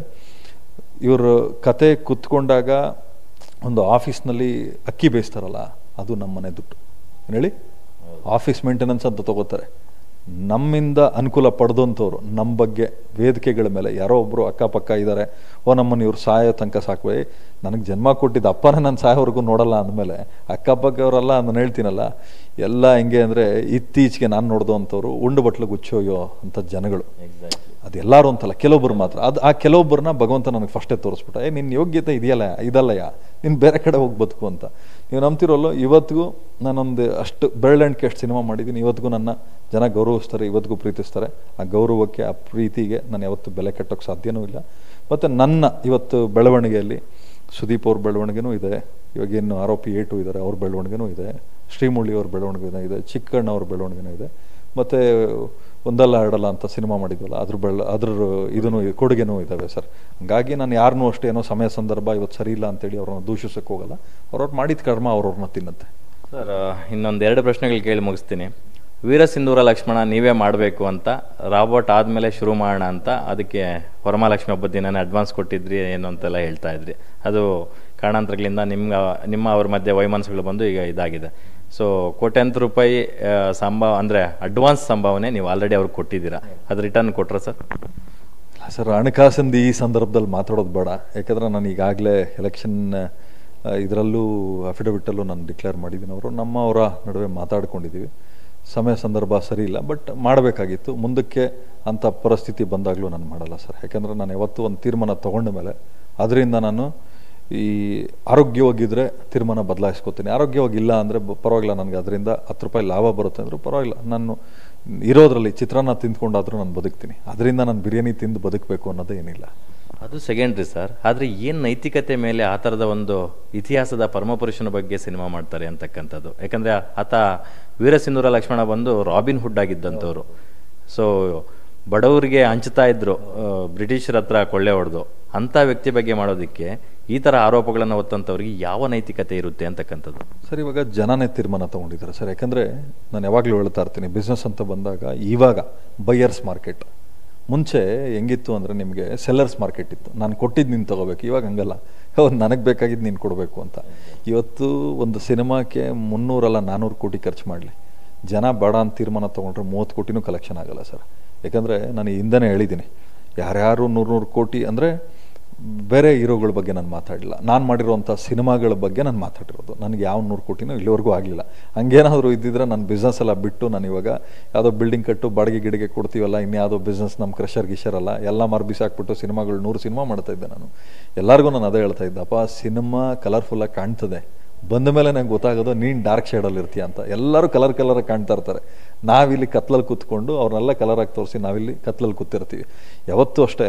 ಇವರು ಕತೆ ಕುತ್ಕೊಂಡಾಗ ಒಂದು ಆಫೀಸ್ನಲ್ಲಿ ಅಕ್ಕಿ ಬೇಯಿಸ್ತಾರಲ್ಲ ಅದು ನಮ್ಮ ಮನೆ ದುಡ್ಡು ಏನು ಹೇಳಿ ಆಫೀಸ್ ಮೇಂಟೆನೆನ್ಸ್ ಅಂತ ತಗೋತಾರೆ ನಮ್ಮಿಂದ ಅನುಕೂಲ ಪಡೆದಂಥವ್ರು ನಮ್ಮ ಬಗ್ಗೆ ವೇದಿಕೆಗಳ ಮೇಲೆ ಯಾರೋ ಒಬ್ಬರು ಅಕ್ಕಪಕ್ಕ ಇದ್ದಾರೆ ಓ ನಮ್ಮನ್ನು ಇವ್ರು ಸಾಯೋ ತನಕ ಸಾಕ್ವೇ ನನಗೆ ಜನ್ಮ ಕೊಟ್ಟಿದ್ದ ಅಪ್ಪನೇ ನಾನು ಸಾಯೋವರೆಗೂ ನೋಡಲ್ಲ ಅಂದಮೇಲೆ ಅಕ್ಕಪಕ್ಕವರೆಲ್ಲ ನಾನು ಹೇಳ್ತೀನಲ್ಲ ಎಲ್ಲ ಹೆಂಗೆ ಅಂದರೆ ಇತ್ತೀಚೆಗೆ ನಾನು ನೋಡ್ದೋ ಅಂಥವ್ರು ಉಂಡು ಬಟ್ಲು ಗುಚ್ಚೋಯೋ ಅಂಥ ಜನಗಳು ಎಕ್ಸಾಕ್ಟ್ಲಿ ಅದು ಎಲ್ಲರೂ ಅಂತಲ್ಲ ಕೆಲವೊಬ್ಬರು ಮಾತ್ರ ಅದು ಆ ಕೆಲವೊಬ್ಬರನ್ನ ಭಗವಂತ ನನಗೆ ಫಸ್ಟೇ ತೋರಿಸ್ಬಿಟ್ಟ ಏ ನಿನ್ನ ಯೋಗ್ಯತೆ ಇದೆಯಲ್ಲ ಇದಲ್ಲಯ್ಯ ನೀನು ಬೇರೆ ಕಡೆ ಹೋಗಿ ಬದುಕು ಅಂತ ನೀವು ನಂಬ್ತಿರೋಲ್ಲೋ ಇವತ್ತಿಗೂ ನಾನೊಂದು ಅಷ್ಟು ಬೆರಳೆಣ್ಕೆ ಎಷ್ಟು ಸಿನಿಮಾ ಮಾಡಿದ್ದೀನಿ ಇವತ್ತಿಗೂ ನನ್ನ ಜನ ಗೌರವಿಸ್ತಾರೆ ಇವತ್ತಿಗೂ ಪ್ರೀತಿಸ್ತಾರೆ ಆ ಗೌರವಕ್ಕೆ ಆ ಪ್ರೀತಿಗೆ ನಾನು ಯಾವತ್ತೂ ಬೆಲೆ ಕಟ್ಟೋಕ್ಕೆ ಸಾಧ್ಯನೂ ಇಲ್ಲ ಮತ್ತು ನನ್ನ ಇವತ್ತು ಬೆಳವಣಿಗೆಯಲ್ಲಿ ಸುದೀಪ್ ಅವ್ರ ಬೆಳವಣಿಗೆನೂ ಇದೆ ಇವಾಗ ಏನು ಆರೋಪಿ ಏಟು ಇದ್ದಾರೆ ಅವ್ರ ಬೆಳವಣಿಗೆನೂ ಇದೆ ಶ್ರೀಮುಳ್ಳಿ ಅವ್ರ ಬೆಳವಣಿಗೆನೂ ಇದೆ ಚಿಕ್ಕಣ್ಣ ಅವ್ರ ಬೆಳವಣಿಗೆನೂ ಇದೆ ಮತ್ತು ಒಂದಲ್ಲ ಎರಡಲ್ಲ ಅಂತ ಸಿನಿಮಾ ಮಾಡಿದ್ವಲ್ಲ ಅದ್ರ ಬೆಳ ಅದ್ರ ಇದೂ ಕೊಡುಗೆನೂ ಇದ್ದಾವೆ ಸರ್ ಹಂಗಾಗಿ ನಾನು ಯಾರನ್ನೂ ಅಷ್ಟೇ ಏನೋ ಸಮಯ ಸಂದರ್ಭ ಇವತ್ತು ಸರಿ ಇಲ್ಲ ಅಂತೇಳಿ ಅವ್ರನ್ನ ದೂಷಿಸಕ್ಕೆ ಹೋಗಲ್ಲ ಅವ್ರವ್ರು ಮಾಡಿದ ಕರ್ಮ ಅವ್ರವ್ರನ್ನ ತಿನ್ನುತ್ತೆ ಸರ್ ಇನ್ನೊಂದು ಎರಡು ಪ್ರಶ್ನೆಗಳು ಕೇಳಿ ಮುಗಿಸ್ತೀನಿ ವೀರ ಸಿಂಧೂರ ಲಕ್ಷ್ಮಣ ನೀವೇ ಮಾಡಬೇಕು ಅಂತ ರಾಬರ್ಟ್ ಆದಮೇಲೆ ಶುರು ಮಾಡೋಣ ಅಂತ ಅದಕ್ಕೆ ವರಮಹಾಲಕ್ಷ್ಮಿ ಹಬ್ಬದ ದಿನನೇ ಅಡ್ವಾನ್ಸ್ ಕೊಟ್ಟಿದ್ರಿ ಏನು ಅಂತೆಲ್ಲ ಹೇಳ್ತಾ ಇದ್ರಿ ಅದು ಕಾರಣಾಂತರಗಳಿಂದ ನಿಮ್ಮ ನಿಮ್ಮ ಅವ್ರ ಮಧ್ಯೆ ವೈಮನಸ್ಸುಗಳು ಬಂದು ಈಗ ಇದಾಗಿದೆ ಸೊ ಕೋಟ್ಯಾಂತರ ರೂಪಾಯಿ ಆ, ಸಂಭಾವ ಅಂದರೆ ಅಡ್ವಾನ್ಸ್ ಸಂಭಾವನೆ ನೀವು ಆಲ್ರೆಡಿ ಅವ್ರಿಗೆ ಕೊಟ್ಟಿದ್ದೀರಾ ಅದು ರಿಟರ್ನ್ ಕೊಟ್ರಾ ಸರ್ ಸರ್ ಹಣಕಾಸಿಂದ ಈ ಸಂದರ್ಭದಲ್ಲಿ ಮಾತಾಡೋದು ಬೇಡ ಯಾಕಂದ್ರೆ ನಾನು ಈಗಾಗಲೇ ಎಲೆಕ್ಷನ್ ಇದರಲ್ಲೂ ಅಫಿಡವಿಟಲ್ಲೂ ನಾನು ಡಿಕ್ಲೇರ್ ಮಾಡಿದ್ದೀನಿ ಅವರು ನಮ್ಮ ಅವರ ನಡುವೆ ಮಾತಾಡ್ಕೊಂಡಿದ್ದೀವಿ ಸಮಯ ಸಂದರ್ಭ ಸರಿ ಇಲ್ಲ ಬಟ್ ಮಾಡಬೇಕಾಗಿತ್ತು ಮುಂದಕ್ಕೆ ಅಂಥ ಪರಿಸ್ಥಿತಿ ಬಂದಾಗಲೂ ನಾನು ಮಾಡಲ್ಲ ಸರ್ ಯಾಕಂದರೆ ನಾನು ಯಾವತ್ತೂ ಒಂದು ತೀರ್ಮಾನ ತೊಗೊಂಡ ಮೇಲೆ ಅದರಿಂದ ನಾನು ಈ ಆರೋಗ್ಯವಾಗಿದ್ದರೆ ತೀರ್ಮಾನ ಬದಲಾಯಿಸ್ಕೋತೀನಿ ಆರೋಗ್ಯವಾಗಿಲ್ಲ ಅಂದರೆ ಪರವಾಗಿಲ್ಲ ನನಗೆ ಅದರಿಂದ ಹತ್ತು ರೂಪಾಯಿ ಲಾಭ ಬರುತ್ತೆ ಅಂದರೂ ಪರವಾಗಿಲ್ಲ ನಾನು ಇರೋದ್ರಲ್ಲಿ ಚಿತ್ರಾನ್ನ ತಿಂದ್ಕೊಂಡಾದರೂ ನಾನು ಬದುಕ್ತೀನಿ ಅದರಿಂದ ನಾನು ಬಿರಿಯಾನಿ ತಿಂದು ಬದುಕಬೇಕು ಅನ್ನೋದೇ ಏನಿಲ್ಲ ಅದು ಸೆಕೆಂಡ್ರಿ ಸರ್ ಆದರೆ ಏನು ನೈತಿಕತೆ ಮೇಲೆ ಆ ಥರದ ಒಂದು ಇತಿಹಾಸದ ಪರಮಪುರುಷನ ಬಗ್ಗೆ ಸಿನಿಮಾ ಮಾಡ್ತಾರೆ ಅಂತಕ್ಕಂಥದ್ದು ಯಾಕಂದರೆ ಆತ ವೀರಸಿಂಧೂರ ಲಕ್ಷ್ಮಣ ಬಂದು ರಾಬಿನ್ ಹುಡ್ ಆಗಿದ್ದಂಥವ್ರು ಸೊ ಬಡವರಿಗೆ ಹಂಚ್ತಾ ಇದ್ರು ಆ, ಬ್ರಿಟಿಷರ ಹತ್ರ ಕೊಳ್ಳೆ ಹೊಡೆದು ಅಂಥ ವ್ಯಕ್ತಿ ಬಗ್ಗೆ ಮಾಡೋದಕ್ಕೆ ಈ ಥರ ಆರೋಪಗಳನ್ನು ಹೊತ್ತಂಥವ್ರಿಗೆ ಯಾವ ನೈತಿಕತೆ ಇರುತ್ತೆ ಅಂತಕ್ಕಂಥದ್ದು ಸರ್ ಇವಾಗ ಜನನೇ ತೀರ್ಮಾನ ತೊಗೊಂಡಿದ್ದಾರೆ ಸರ್ ಯಾಕಂದರೆ ನಾನು ಯಾವಾಗಲೂ ಹೇಳ್ತಾ ಇರ್ತೀನಿ ಬಿಸ್ನೆಸ್ ಅಂತ ಬಂದಾಗ ಇವಾಗ ಬೈಯರ್ಸ್ ಮಾರ್ಕೆಟ್ ಮುಂಚೆ ಹೆಂಗಿತ್ತು ಅಂದರೆ ನಿಮಗೆ ಸೆಲ್ಲರ್ಸ್ ಮಾರ್ಕೆಟ್ ಇತ್ತು ನಾನು ಕೊಟ್ಟಿದ್ದು ನೀನು ತೊಗೋಬೇಕು ಇವಾಗ ಹಂಗಲ್ಲ ಹೌದು ನನಗೆ ಬೇಕಾಗಿದ್ದು ನೀನು ಕೊಡಬೇಕು ಅಂತ ಇವತ್ತು ಒಂದು ಸಿನಿಮಾಕ್ಕೆ ಮುನ್ನೂರಲ್ಲ ನಾನ್ನೂರು ಕೋಟಿ ಖರ್ಚು ಮಾಡಲಿ ಜನ ಬೇಡ ಅಂತ ತೀರ್ಮಾನ ತೊಗೊಂಡ್ರೆ ಮೂವತ್ತು ಕೋಟಿನೂ ಕಲೆಕ್ಷನ್ ಆಗಲ್ಲ ಸರ್ ಯಾಕಂದರೆ ನಾನು ಹಿಂದೆನೇ ಹೇಳಿದ್ದೀನಿ ಯಾರ್ಯಾರು ನೂರು ನೂರು ಕೋಟಿ ಅಂದರೆ ಬೇರೆ ಹೀರೋಗಳ ಬಗ್ಗೆ ನಾನು ಮಾತಾಡಲಿಲ್ಲ ನಾನು ಮಾಡಿರೋಂಥ ಸಿನಿಮಾಗಳ ಬಗ್ಗೆ ನಾನು ಮಾತಾಡಿರೋದು ನನಗೆ ಯಾವ ನೂರು ಕೋಟಿನೂ ಇಲ್ಲಿವರೆಗೂ ಆಗಲಿಲ್ಲ ಹಂಗೇನಾದರೂ ಇದ್ದಿದ್ರೆ ನಾನು ಬಿಸ್ನೆಸ್ ಎಲ್ಲ ಬಿಟ್ಟು ನಾನು ಇವಾಗ ಯಾವುದೋ ಬಿಲ್ಡಿಂಗ್ ಕಟ್ಟು ಬಾಡಿಗೆ ಗಿಡಿಗೆ ಕೊಡ್ತೀವಲ್ಲ ಇನ್ಯಾವುದೋ ಬಿಸ್ನೆಸ್ ನಮ್ಮ ಕ್ರಷರ್ ಗಿಷರ್ ಅಲ್ಲ ಎಲ್ಲ ಮಾರು ಬಿಸಾಕ್ಬಿಟ್ಟು ಸಿನಿಮಾಗಳು ನೂರು ಸಿನಿಮಾ ಮಾಡ್ತಾ ಇದ್ದೆ ನಾನು ಎಲ್ಲರಿಗೂ ನಾನು ಅದೇ ಹೇಳ್ತಾ ಇದ್ದಪ್ಪ ಸಿನಿಮಾ ಕಲರ್ಫುಲ್ಲಾಗಿ ಕಾಣ್ತದೆ ಬಂದ ಮೇಲೆ ನಂಗೆ ಗೊತ್ತಾಗೋದು ನೀನು ಡಾರ್ಕ್ ಶೇಡಲ್ಲಿ ಇರ್ತೀಯ ಅಂತ ಎಲ್ಲರೂ ಕಲರ್ ಕಲರಾಗಿ ಕಾಣ್ತಾ ಇರ್ತಾರೆ ನಾವಿಲ್ಲಿ ಕತ್ಲಲ್ಲಿ ಕೂತ್ಕೊಂಡು ಅವ್ರನ್ನೆಲ್ಲ ಕಲರಾಗಿ ತೋರಿಸಿ ನಾವಿಲ್ಲಿ ಕತ್ಲಲ್ಲಿ ಕೂತಿರ್ತೀವಿ ಯಾವತ್ತೂ ಅಷ್ಟೇ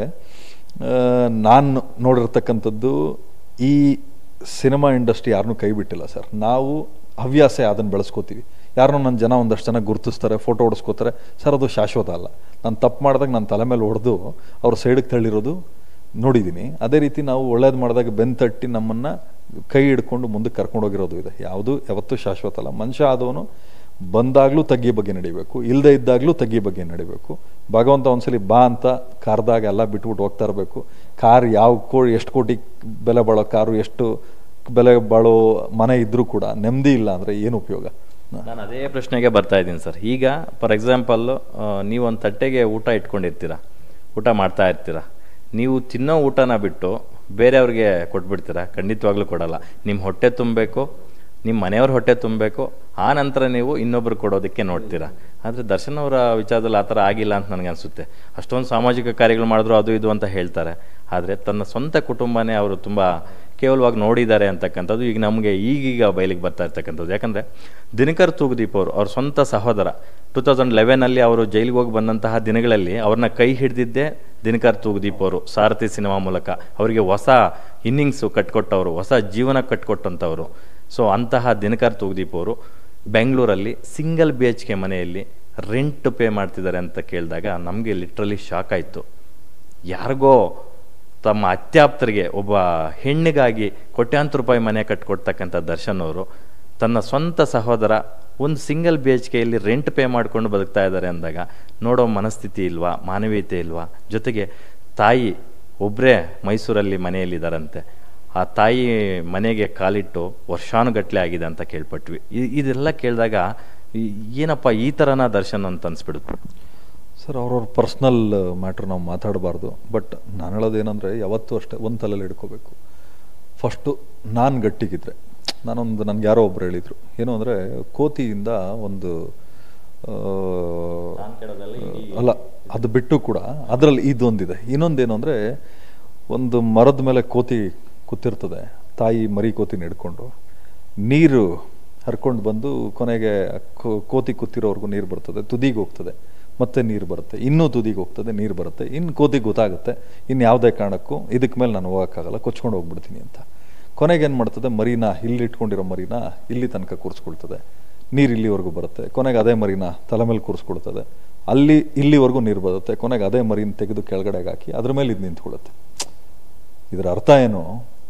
ನಾನು ನೋಡಿರ್ತಕ್ಕಂಥದ್ದು ಈ ಸಿನಿಮಾ ಇಂಡಸ್ಟ್ರಿ ಯಾರನ್ನೂ ಕೈ ಬಿಟ್ಟಿಲ್ಲ ಸರ್ ನಾವು ಹವ್ಯಾಸ ಅದನ್ನು ಬೆಳೆಸ್ಕೋತೀವಿ ಯಾರನ್ನೋ ನನ್ನ ಜನ ಒಂದಷ್ಟು ಜನ ಗುರುತಿಸ್ತಾರೆ ಫೋಟೋ ಹೊಡಿಸ್ಕೋತಾರೆ ಸರ್ ಅದು ಶಾಶ್ವತ ಅಲ್ಲ ನಾನು ತಪ್ಪು ಮಾಡಿದಾಗ ನನ್ನ ತಲೆ ಮೇಲೆ ಹೊಡೆದು ಅವ್ರ ಸೈಡಿಗೆ ತಳ್ಳಿರೋದು ನೋಡಿದ್ದೀನಿ ಅದೇ ರೀತಿ ನಾವು ಒಳ್ಳೇದು ಮಾಡಿದಾಗ ಬೆನ್ ತಟ್ಟಿ ನಮ್ಮನ್ನು ಕೈ ಹಿಡ್ಕೊಂಡು ಮುಂದಕ್ಕೆ ಕರ್ಕೊಂಡೋಗಿರೋದು ಇದೆ ಯಾವುದು ಯಾವತ್ತೂ ಶಾಶ್ವತ ಅಲ್ಲ ಮನುಷ್ಯ ಆದವನು ಬಂದಾಗಲೂ ತಗ್ಗಿ ಬಗ್ಗೆ ನಡಿಬೇಕು ಇಲ್ಲದೆ ಇದ್ದಾಗಲೂ ತಗ್ಗಿ ಬಗ್ಗೆ ನಡಿಬೇಕು ಭಗವಂತ ಒಂದ್ಸಲಿ ಬಾ ಅಂತ ಕಾರ್ದಾಗ ಎಲ್ಲ ಬಿಟ್ಬಿಟ್ಟು ಹೋಗ್ತಾ ಇರಬೇಕು ಕಾರ್ ಯಾವ ಕೋ ಎಷ್ಟು ಕೋಟಿ ಬೆಲೆ ಬಾಳೋ ಕಾರು ಎಷ್ಟು ಬೆಲೆ ಬಾಳೋ ಮನೆ ಇದ್ರೂ ಕೂಡ ನೆಮ್ಮದಿ ಇಲ್ಲ ಅಂದರೆ ಏನು ಉಪಯೋಗ ನಾನು ಅದೇ ಪ್ರಶ್ನೆಗೆ ಬರ್ತಾ ಇದ್ದೀನಿ ಸರ್ ಈಗ ಫಾರ್ ಎಕ್ಸಾಂಪಲ್ಲು ನೀವು ಒಂದು ತಟ್ಟೆಗೆ ಊಟ ಇಟ್ಕೊಂಡಿರ್ತೀರ ಊಟ ಮಾಡ್ತಾ ಇರ್ತೀರ ನೀವು ತಿನ್ನೋ ಊಟನ ಬಿಟ್ಟು ಬೇರೆಯವ್ರಿಗೆ ಕೊಟ್ಬಿಡ್ತೀರಾ ಖಂಡಿತವಾಗ್ಲೂ ಕೊಡಲ್ಲ ನಿಮ್ಮ ಹೊಟ್ಟೆ ತುಂಬಬೇಕು ನಿಮ್ಮ ಮನೆಯವ್ರ ಹೊಟ್ಟೆ ತುಂಬಬೇಕು ಆ ನಂತರ ನೀವು ಇನ್ನೊಬ್ರು ಕೊಡೋದಕ್ಕೆ ನೋಡ್ತೀರಾ ಆದರೆ ದರ್ಶನ್ ಅವರ ವಿಚಾರದಲ್ಲಿ ಆ ಥರ ಆಗಿಲ್ಲ ಅಂತ ನನಗೆ ಅನಿಸುತ್ತೆ ಅಷ್ಟೊಂದು ಸಾಮಾಜಿಕ ಕಾರ್ಯಗಳು ಮಾಡಿದ್ರು ಅದು ಇದು ಅಂತ ಹೇಳ್ತಾರೆ ಆದರೆ ತನ್ನ ಸ್ವಂತ ಕುಟುಂಬನೇ ಅವರು ತುಂಬ ಕೇವಲವಾಗಿ ನೋಡಿದ್ದಾರೆ ಅಂತಕ್ಕಂಥದ್ದು ಈಗ ನಮಗೆ ಈಗೀಗ ಬಯಲಿಗೆ ಬರ್ತಾ ಇರ್ತಕ್ಕಂಥದ್ದು ಯಾಕಂದರೆ ದಿನಕರ್ ತೂಗುದೀಪ್ ಅವರು ಅವ್ರ ಸ್ವಂತ ಸಹೋದರ ಟೂ ತೌಸಂಡ್ ಲೆವೆನಲ್ಲಿ ಅವರು ಜೈಲಿಗೆ ಹೋಗಿ ಬಂದಂತಹ ದಿನಗಳಲ್ಲಿ ಅವ್ರನ್ನ ಕೈ ಹಿಡಿದಿದ್ದೇ ದಿನಕರ್ ತೂಗುದೀಪ್ ಅವರು ಸಾರಥಿ ಸಿನಿಮಾ ಮೂಲಕ ಅವರಿಗೆ ಹೊಸ ಇನ್ನಿಂಗ್ಸು ಕಟ್ಕೊಟ್ಟವರು ಹೊಸ ಜೀವನ ಕಟ್ಕೊಟ್ಟಂಥವ್ರು ಸೊ ಅಂತಹ ದಿನಕರ್ ತೂಗುದೀಪ್ ಅವರು ಬೆಂಗಳೂರಲ್ಲಿ ಸಿಂಗಲ್ ಬಿ ಎಚ್ ಕೆ ಮನೆಯಲ್ಲಿ ರೆಂಟ್ ಪೇ ಮಾಡ್ತಿದ್ದಾರೆ ಅಂತ ಕೇಳಿದಾಗ ನಮಗೆ ಲಿಟ್ರಲಿ ಶಾಕ್ ಆಯಿತು ಯಾರಿಗೋ ತಮ್ಮ ಅತ್ಯಾಪ್ತರಿಗೆ ಒಬ್ಬ ಹೆಣ್ಣಿಗಾಗಿ ಕೋಟ್ಯಾಂತರ ರೂಪಾಯಿ ಮನೆ ಕಟ್ಕೊಡ್ತಕ್ಕಂಥ ದರ್ಶನ್ ಅವರು ತನ್ನ ಸ್ವಂತ ಸಹೋದರ ಒಂದು ಸಿಂಗಲ್ ಬಿ ಎಚ್ ಕೆಯಲ್ಲಿ ರೆಂಟ್ ಪೇ ಮಾಡಿಕೊಂಡು ಬದುಕ್ತಾ ಇದ್ದಾರೆ ಅಂದಾಗ ನೋಡೋ ಮನಸ್ಥಿತಿ ಇಲ್ವಾ ಮಾನವೀಯತೆ ಇಲ್ವಾ ಜೊತೆಗೆ ತಾಯಿ ಒಬ್ಬರೇ ಮೈಸೂರಲ್ಲಿ ಮನೆಯಲ್ಲಿದ್ದಾರಂತೆ ಆ ತಾಯಿ ಮನೆಗೆ ಕಾಲಿಟ್ಟು ವರ್ಷಾನುಗಟ್ಟಲೆ ಆಗಿದೆ ಅಂತ ಕೇಳ್ಪಟ್ವಿ ಇ- ಇದೆಲ್ಲ ಕೇಳಿದಾಗ ಈ- ಏನಪ್ಪ ಈ ಥರನ ದರ್ಶನ್ ಅಂತ ಅನ್ಸ್ಬಿಡುತ್ತೆ ಸರ್ ಅವ್ರವ್ರ ಪರ್ಸ್ನಲ್ ಮ್ಯಾಟ್ರ್ ನಾವು ಮಾತಾಡಬಾರ್ದು ಬಟ್ ನಾನು ಹೇಳೋದೇನೆಂದರೆ ಯಾವತ್ತೂ ಅಷ್ಟೇ ಒಂದು ತಲೆಯಲ್ಲಿ ಹಿಡ್ಕೋಬೇಕು ಫಸ್ಟು ನಾನು ಗಟ್ಟಿಗಿದ್ರೆ ನಾನೊಂದು ನನಗೆ ಯಾರೋ ಒಬ್ರು ಹೇಳಿದರು ಏನು ಅಂದರೆ ಕೋತಿಯಿಂದ ಒಂದು ಆ, ಅಲ್ಲ ಅದು ಬಿಟ್ಟು ಕೂಡ ಅದರಲ್ಲಿ ಇದೊಂದಿದೆ ಇನ್ನೊಂದೇನು ಅಂದರೆ ಒಂದು ಮರದ ಮೇಲೆ ಕೋತಿ ಕೂತಿರ್ತದೆ ತಾಯಿ ಮರಿ ಕೋತಿನ ಹಿಡ್ಕೊಂಡು ನೀರು ಹರ್ಕೊಂಡು ಬಂದು ಕೊನೆಗೆ ಕೋ- ಕೋತಿ ಕೂತಿರೋರ್ಗು ನೀರು ಬರ್ತದೆ ತುದಿಗೆ ಹೋಗ್ತದೆ ಮತ್ತೆ ನೀರು ಬರುತ್ತೆ ಇನ್ನೂ ತುದಿಗೆ ಹೋಗ್ತದೆ ನೀರು ಬರುತ್ತೆ ಇನ್ನು ಕೋತಿಗೆ ಗೊತ್ತಾಗುತ್ತೆ ಇನ್ನು ಯಾವುದೇ ಕಾರಣಕ್ಕೂ ಇದಕ್ಕೆ ಮೇಲೆ ನಾನು ಹೋಗೋಕ್ಕಾಗಲ್ಲ ಕೊಚ್ಕೊಂಡು ಹೋಗ್ಬಿಡ್ತೀನಿ ಅಂತ ಕೊನೆಗೆ ಏನು ಮಾಡ್ತದೆ ಮರಿನ ಇಲ್ಲಿ ಇಟ್ಕೊಂಡಿರೋ ಮರಿನ ಇಲ್ಲಿ ತನಕ ಕೂರಿಸ್ಕೊಳ್ತದೆ ನೀರು ಇಲ್ಲಿವರೆಗೂ ಬರುತ್ತೆ ಕೊನೆಗೆ ಅದೇ ಮರಿನ ತಲೆ ಮೇಲೆ ಕೂರಿಸ್ಕೊಳ್ತದೆ ಅಲ್ಲಿ ಇಲ್ಲಿವರೆಗೂ ನೀರು ಬರುತ್ತೆ ಕೊನೆಗೆ ಅದೇ ಮರಿನ ತೆಗೆದು ಕೆಳಗಡೆಗೆ ಹಾಕಿ ಅದ್ರ ಮೇಲೆ ಇದು ನಿಂತ್ಕೊಳ್ಳುತ್ತೆ ಇದರ ಅರ್ಥ ಏನು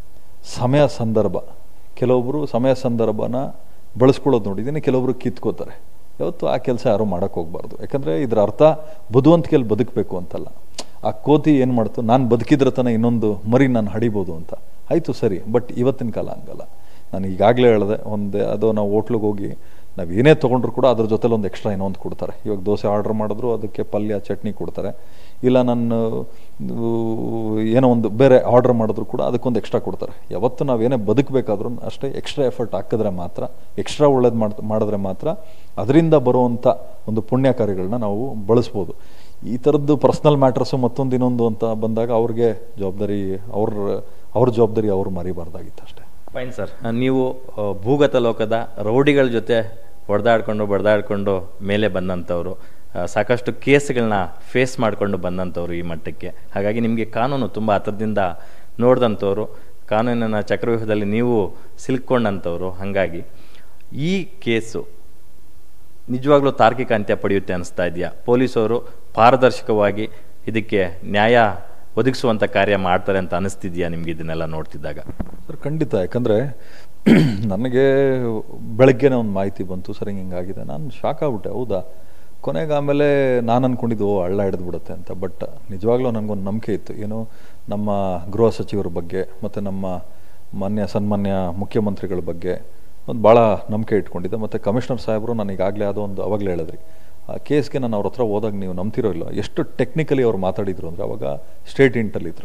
ಸಮಯ ಸಂದರ್ಭ ಕೆಲವೊಬ್ಬರು ಸಮಯ ಸಂದರ್ಭನ ಬಳಸ್ಕೊಳ್ಳೋದು ನೋಡಿದ್ದೀನಿ ಕೆಲವೊಬ್ರು ಕಿತ್ಕೋತಾರೆ ಯಾವತ್ತು ಆ ಕೆಲಸ ಯಾರು ಮಾಡೋಕ್ಕೆ ಹೋಗ್ಬಾರ್ದು ಯಾಕಂದರೆ ಇದರ ಅರ್ಥ ಬುದ್ಧಿವಂತಿಕೆಯಲ್ಲಿ ಬದುಕಬೇಕು ಅಂತಲ್ಲ ಆ ಕೋತಿ ಏನು ಮಾಡ್ತು ನಾನು ಬದುಕಿದ್ರೆ ತಾನೇ ಇನ್ನೊಂದು ಮರಿ ನಾನು ಹಡಿಬೋದು ಅಂತ ಆಯಿತು ಸರಿ ಬಟ್ ಇವತ್ತಿನ ಕಾಲ ಹಂಗಲ್ಲ ನಾನು ಈಗಾಗಲೇ ಹೇಳಿದೆ ಒಂದು ಅದು ನಾವು ಹೋಟ್ಲಿಗೆ ಹೋಗಿ ನಾವು ಏನೇ ತೊಗೊಂಡ್ರು ಕೂಡ ಅದ್ರ ಜೊತೆಲಿ ಒಂದು ಎಕ್ಸ್ಟ್ರಾ ಇನ್ನೊಂದು ಕೊಡ್ತಾರೆ ಇವಾಗ ದೋಸೆ ಆರ್ಡ್ರ್ ಮಾಡಿದ್ರು ಅದಕ್ಕೆ ಪಲ್ಯ ಚಟ್ನಿ ಕೊಡ್ತಾರೆ ಇಲ್ಲ ನಾನು ಆ, ಏನೋ ಒಂದು ಬೇರೆ ಆರ್ಡ್ರ್ ಮಾಡಿದ್ರು ಕೂಡ ಅದಕ್ಕೊಂದು ಎಕ್ಸ್ಟ್ರಾ ಕೊಡ್ತಾರೆ ಯಾವತ್ತು ನಾವೇನೇ ಬದುಕಬೇಕಾದ್ರೂ ಅಷ್ಟೇ ಎಕ್ಸ್ಟ್ರಾ ಎಫರ್ಟ್ ಹಾಕಿದ್ರೆ ಮಾತ್ರ ಎಕ್ಸ್ಟ್ರಾ ಒಳ್ಳೇದು ಮಾಡ್ ಮಾಡಿದ್ರೆ ಮಾತ್ರ ಅದರಿಂದ ಬರುವಂಥ ಒಂದು ಪುಣ್ಯ ಕಾರ್ಯಗಳನ್ನ ನಾವು ಬಳಸ್ಬೋದು ಈ ಥರದ್ದು ಪರ್ಸ್ನಲ್ ಮ್ಯಾಟ್ರಸ್ಸು ಮತ್ತೊಂದು ಇನ್ನೊಂದು ಅಂತ ಬಂದಾಗ ಅವ್ರಿಗೆ ಜವಾಬ್ದಾರಿ ಅವ್ರ ಅವ್ರ ಜವಾಬ್ದಾರಿ ಅವ್ರು ಮರಿಬಾರ್ದಾಗಿತ್ತು ಅಷ್ಟೇ ಫೈನ್ ಸರ್ ನೀವು ಆ, ಭೂಗತ ಲೋಕದ ರೌಡಿಗಳ ಜೊತೆ ಹೊಡೆದಾಡ್ಕೊಂಡು ಬಡ್ದಾಡ್ಕೊಂಡು ಮೇಲೆ ಬಂದಂಥವ್ರು ಆ, ಸಾಕಷ್ಟು ಕೇಸ್ಗಳನ್ನ ಫೇಸ್ ಮಾಡಿಕೊಂಡು ಬಂದಂಥವ್ರು ಈ ಮಟ್ಟಕ್ಕೆ ಹಾಗಾಗಿ ನಿಮಗೆ ಕಾನೂನು ತುಂಬ ಹತ್ರದಿಂದ ನೋಡಿದಂಥವ್ರು ಕಾನೂನಿನ ಚಕ್ರವ್ಯೂಹದಲ್ಲಿ ನೀವು ಸಿಲ್ಕೊಂಡಂಥವ್ರು ಹಾಗಾಗಿ ಈ ಕೇಸು ನಿಜವಾಗ್ಲೂ ತಾರ್ಕಿಕ ಅಂತ್ಯ ಪಡೆಯುತ್ತೆ ಅನಿಸ್ತಾ ಇದೆಯಾ ಪೊಲೀಸರು ಪಾರದರ್ಶಕವಾಗಿ ಇದಕ್ಕೆ ನ್ಯಾಯ ಒದಗಿಸುವಂಥ ಕಾರ್ಯ ಮಾಡ್ತಾರೆ ಅಂತ ಅನಿಸ್ತಿದ್ಯಾ ನಿಮ್ಗೆ ಇದನ್ನೆಲ್ಲ ನೋಡ್ತಿದ್ದಾಗ ಸರ್ ಖಂಡಿತ ಯಾಕಂದರೆ ನನಗೆ ಬೆಳಗ್ಗೆನೇ ಒಂದು ಮಾಹಿತಿ ಬಂತು ಸರ್ ಹಿಂಗೆ ಹಿಂಗಾಗಿದೆ ನಾನು ಶಾಕ್ ಆಗ್ಬಿಟ್ಟೆ ಹೌದಾ ಕೊನೆಗೆ ಆಮೇಲೆ ನಾನು ಅಂದ್ಕೊಂಡಿದ್ದು ಓ ಹಳ್ಳ ಹಿಡಿದು ಬಿಡುತ್ತೆ ಅಂತ ಬಟ್ ನಿಜವಾಗ್ಲೂ ನನಗೊಂದು ನಂಬಿಕೆ ಇತ್ತು ಏನು ನಮ್ಮ ಗೃಹ ಸಚಿವರ ಬಗ್ಗೆ ಮತ್ತು ನಮ್ಮ ಮಾನ್ಯ ಸನ್ಮಾನ್ಯ ಮುಖ್ಯಮಂತ್ರಿಗಳ ಬಗ್ಗೆ ಒಂದು ಭಾಳ ನಂಬಿಕೆ ಇಟ್ಕೊಂಡಿದ್ದೆ ಮತ್ತು ಕಮಿಷನರ್ ಸಾಹೇಬರು ನಾನು ಈಗಾಗಲೇ ಯಾವುದೋ ಒಂದು ಅವಾಗಲೇ ಹೇಳಿದ್ರಿ ಆ ಕೇಸ್ಗೆ ನಾನು ಅವ್ರ ಹತ್ರ ಹೋದಾಗ ನೀವು ನಂಬ್ತಿರೋ ಇಲ್ಲ ಎಷ್ಟು ಟೆಕ್ನಿಕಲಿ ಅವ್ರು ಮಾತಾಡಿದ್ರು ಅಂದರೆ ಅವಾಗ ಸ್ಟೇಟ್ ಇಂಟಲ್ಲಿದ್ದರು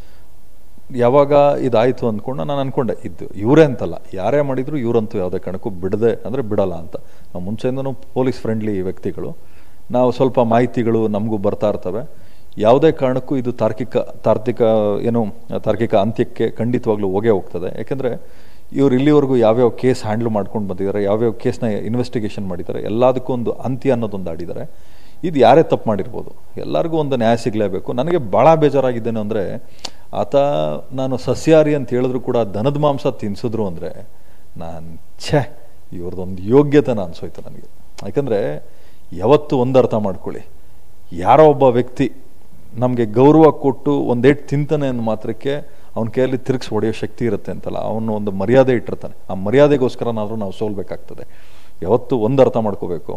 ಯಾವಾಗ ಇದಾಯಿತು ಅಂದ್ಕೊಂಡು ನಾನು ಅನ್ಕೊಂಡೆ ಇದ್ದು ಇವರೇ ಅಂತಲ್ಲ ಯಾರೇ ಮಾಡಿದ್ರು ಇವರಂತೂ ಯಾವುದೇ ಕಾರಣಕ್ಕೂ ಬಿಡದೆ ಅಂದರೆ ಬಿಡಲ್ಲ ಅಂತ ನಾವು ಮುಂಚೆಯಿಂದನೂ ಪೊಲೀಸ್ ಫ್ರೆಂಡ್ಲಿ ವ್ಯಕ್ತಿಗಳು ನಾವು ಸ್ವಲ್ಪ ಮಾಹಿತಿಗಳು ನಮಗೂ ಬರ್ತಾ ಇರ್ತವೆ ಯಾವುದೇ ಕಾರಣಕ್ಕೂ ಇದು ತಾರ್ಕಿಕ ತಾರ್ಕಿಕ ಏನು ತಾರ್ಕಿಕ ಅಂತ್ಯಕ್ಕೆ ಖಂಡಿತವಾಗ್ಲೂ ಹೋಗೇ ಹೋಗ್ತದೆ ಯಾಕೆಂದರೆ ಇವ್ರು ಇಲ್ಲಿವರೆಗೂ ಯಾವ್ಯಾವ ಕೇಸ್ ಹ್ಯಾಂಡ್ಲ್ ಮಾಡ್ಕೊಂಡು ಬಂದಿದ್ದಾರೆ ಯಾವ್ಯಾವ ಕೇಸ್ನ ಇನ್ವೆಸ್ಟಿಗೇಷನ್ ಮಾಡಿದ್ದಾರೆ ಎಲ್ಲದಕ್ಕೂ ಒಂದು ಅಂತ್ಯ ಅನ್ನೋದೊಂದು ಆಡಿದ್ದಾರೆ ಇದು ಯಾರೇ ತಪ್ಪು ಮಾಡಿರ್ಬೋದು ಎಲ್ಲರಿಗೂ ಒಂದು ನ್ಯಾಯ ಸಿಗಲೇಬೇಕು ನನಗೆ ಭಾಳ ಬೇಜಾರಾಗಿದ್ದೇನೆ ಅಂದರೆ ಆತ ನಾನು ಸಸ್ಯಾಹಾರಿ ಅಂತ ಹೇಳಿದ್ರು ಕೂಡ ದನದ ಮಾಂಸ ತಿನ್ಸಿದ್ರು ಅಂದರೆ ನಾನು ಛೇ ಇವ್ರದ್ದೊಂದು ಯೋಗ್ಯತೆನ ಅನ್ಸೋಯ್ತು ನನಗೆ ಯಾಕಂದರೆ ಯಾವತ್ತು ಒಂದು ಅರ್ಥ ಮಾಡ್ಕೊಳ್ಳಿ ಯಾರೋ ಒಬ್ಬ ವ್ಯಕ್ತಿ ನಮಗೆ ಗೌರವ ಕೊಟ್ಟು ಒಂದೇಟ್ ತಿಂತಾನೆ ಅಂದ ಮಾತ್ರಕ್ಕೆ ಅವನ ಕೈಯಲ್ಲಿ ತಿರುಗಿಸಿ ಹೊಡೆಯೋ ಶಕ್ತಿ ಇರುತ್ತೆ ಅಂತಲ್ಲ ಅವನು ಒಂದು ಮರ್ಯಾದೆ ಇಟ್ಟಿರ್ತಾನೆ ಆ ಮರ್ಯಾದೆಗೋಸ್ಕರನಾದರೂ ನಾವು ಸೋಲ್ಬೇಕಾಗ್ತದೆ ಯಾವತ್ತು ಒಂದು ಅರ್ಥ ಮಾಡ್ಕೋಬೇಕು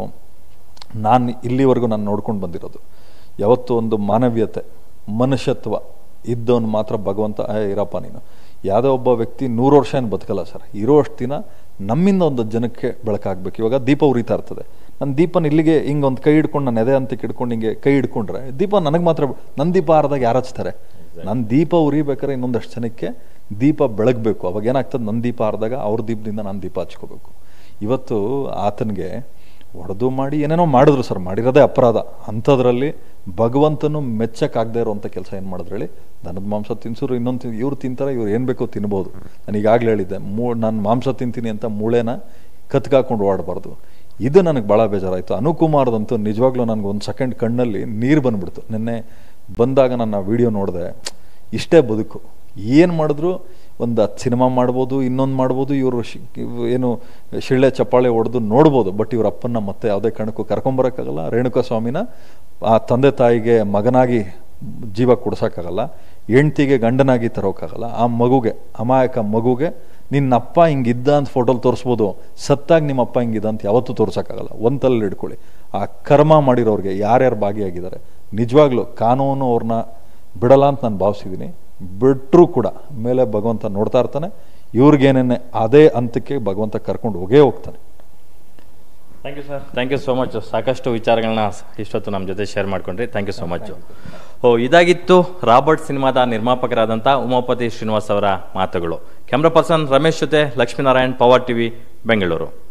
ನಾನು ಇಲ್ಲಿವರೆಗೂ ನಾನು ನೋಡ್ಕೊಂಡು ಬಂದಿರೋದು ಯಾವತ್ತು ಒಂದು ಮಾನವೀಯತೆ ಮನುಷ್ಯತ್ವ ಇದ್ದವನು ಮಾತ್ರ ಭಗವಂತ "ಏ, ಇರಪ್ಪ ನೀನು ಯಾವುದೋ ಒಬ್ಬ ವ್ಯಕ್ತಿ ನೂರು ವರ್ಷ ಏನು ಬದುಕಲ್ಲ ಸರ್ ಇರೋಷ್ಟು ದಿನ ನಮ್ಮಿಂದ ಒಂದು ಜನಕ್ಕೆ ಬೆಳಕಾಗಬೇಕು ಇವಾಗ ದೀಪ ಉರಿತಾ ಇರ್ತದೆ ನನ್ನ ದೀಪನ ಇಲ್ಲಿಗೆ ಹಿಂಗೆ ಒಂದು ಕೈ ಹಿಡ್ಕೊಂಡು ನಾನು ಎದೆ ಅಂತ ಹಿಡ್ಕೊಂಡು ಹಿಂಗೆ ಕೈ ಹಿಡ್ಕೊಂಡ್ರೆ ದೀಪ ನನಗೆ ಮಾತ್ರ ನನ್ನ ದೀಪ ಆರ್ದಾಗ ಯಾರು ಹಚ್ತಾರೆ ನನ್ನ ದೀಪ ಉರಿಬೇಕಾದ್ರೆ ಇನ್ನೊಂದಷ್ಟು ಜನಕ್ಕೆ ದೀಪ ಬೆಳಗಬೇಕು ಅವಾಗ ಏನಾಗ್ತದೆ ನನ್ನ ದೀಪ ಆರ್ದಾಗ ಅವ್ರ ದೀಪದಿಂದ ನಾನು ದೀಪ ಹಚ್ಕೋಬೇಕು ಇವತ್ತು ಆತನಿಗೆ ಹೊಡೆದು ಮಾಡಿ ಏನೇನೋ ಮಾಡಿದ್ರು ಸರ್ ಮಾಡಿರೋದೇ ಅಪರಾಧ ಅಂಥದ್ರಲ್ಲಿ ಭಗವಂತನು ಮೆಚ್ಚಕ್ಕಾಗದೇ ಇರೋವಂಥ ಕೆಲಸ ಏನು ಮಾಡಿದ್ರು ಹೇಳಿ ದನದ ಮಾಂಸ ತಿನ್ಸಿದ್ರು ಇನ್ನೊಂದು ತಿನ್ ಇವ್ರು ತಿಂತಾರೆ ಇವ್ರು ಏನು ಬೇಕೋ ತಿನ್ಬೋದು ನಾನು ಈಗಾಗಲೇ ಹೇಳಿದ್ದೆ ಮೂ ನಾನು ಮಾಂಸ ತಿಂತೀನಿ ಅಂತ ಮೂಳೆನ ಕತ್ಕಾಕೊಂಡು ಓಡಬಾರ್ದು ಇದು ನನಗೆ ಭಾಳ ಬೇಜಾರಾಯಿತು ಅನುಕುಮಾರ್ದಂತೂ ನಿಜವಾಗ್ಲೂ ನನಗೆ ಒಂದು ಸೆಕೆಂಡ್ ಕಣ್ಣಲ್ಲಿ ನೀರು ಬಂದ್ಬಿಡ್ತು ನಿನ್ನೆ ಬಂದಾಗ ನಾನು ಆ ವಿಡಿಯೋ ನೋಡಿದೆ ಇಷ್ಟೇ ಬದುಕು ಏನು ಮಾಡಿದ್ರು ಒಂದು ಹತ್ತು ಸಿನಿಮಾ ಮಾಡ್ಬೋದು ಇನ್ನೊಂದು ಮಾಡ್ಬೋದು ಇವರು ಶಿ ಇವ್ ಏನು ಶಿಳ್ಳೆ ಚಪ್ಪಾಳೆ ಹೊಡೆದು ನೋಡ್ಬೋದು ಬಟ್ ಇವ್ರ ಅಪ್ಪನ್ನ ಮತ್ತೆ ಯಾವುದೇ ಕಾರಣಕ್ಕೂ ಕರ್ಕೊಂಬರೋಕ್ಕಾಗಲ್ಲ ರೇಣುಕಾ ಸ್ವಾಮಿನ ಆ ತಂದೆ ತಾಯಿಗೆ ಮಗನಾಗಿ ಜೀವ ಕೊಡ್ಸೋಕ್ಕಾಗಲ್ಲ ಹೆಂಡ್ತಿಗೆ ಗಂಡನಾಗಿ ತರೋಕ್ಕಾಗಲ್ಲ ಆ ಮಗುಗೆ ಅಮಾಯಕ ಮಗುಗೆ ನಿನ್ನ ಅಪ್ಪ ಹಿಂಗಿದ್ದ ಅಂತ ಫೋಟೋಲಿ ತೋರಿಸ್ಬೋದು ಸತ್ತಾಗ ನಿಮ್ಮ ಅಪ್ಪ ಹಿಂಗಿದ್ದ ಅಂತ ಯಾವತ್ತೂ ತೋರ್ಸೋಕ್ಕಾಗಲ್ಲ ಒಂತಲ್ಲಿ ಇಟ್ಕೊಳ್ಳಿ ಆ ಕರ್ಮ ಮಾಡಿರೋರಿಗೆ ಯಾರ್ಯಾರು ಭಾಗಿಯಾಗಿದ್ದಾರೆ ನಿಜವಾಗ್ಲೂ ಕಾನೂನು ಅವ್ರನ್ನ ಬಿಡಲ್ಲ ಅಂತ ನಾನು ಭಾವಿಸಿದ್ದೀನಿ ಬಿಟ್ಟರೂ ಕೂಡ ಮೇಲೆ ಭಗವಂತ ನೋಡ್ತಾ ಇರ್ತಾನೆ ಇವ್ರಿಗೇನೇನೆ ಅದೇ ಹಂತಕ್ಕೆ ಭಗವಂತ ಕರ್ಕೊಂಡು ಹೋಗೇ ಹೋಗ್ತಾನೆ thank you sir thank you so much ಸಾಕಷ್ಟು ವಿಚಾರಗಳನ್ನ ಇಷ್ಟೊತ್ತು ನಮ್ಮ ಜೊತೆ ಶೇರ್ ಮಾಡ್ಕೊಂಡ್ರಿ ಥ್ಯಾಂಕ್ ಯು ಸೋ ಮಚ್ ಓ ಇದಾಗಿತ್ತು ರಾಬರ್ಟ್ ಸಿನಿಮಾದ ನಿರ್ಮಾಪಕರಾದಂಥ ಉಮಾಪತಿ ಶ್ರೀನಿವಾಸ್ ಅವರ ಮಾತುಗಳು ಕ್ಯಾಮ್ರಾ ಪರ್ಸನ್ ರಮೇಶ್ ಜೊತೆ ಲಕ್ಷ್ಮೀನಾರಾಯಣ್ ಪವರ್ ಟಿವಿ ಬೆಂಗಳೂರು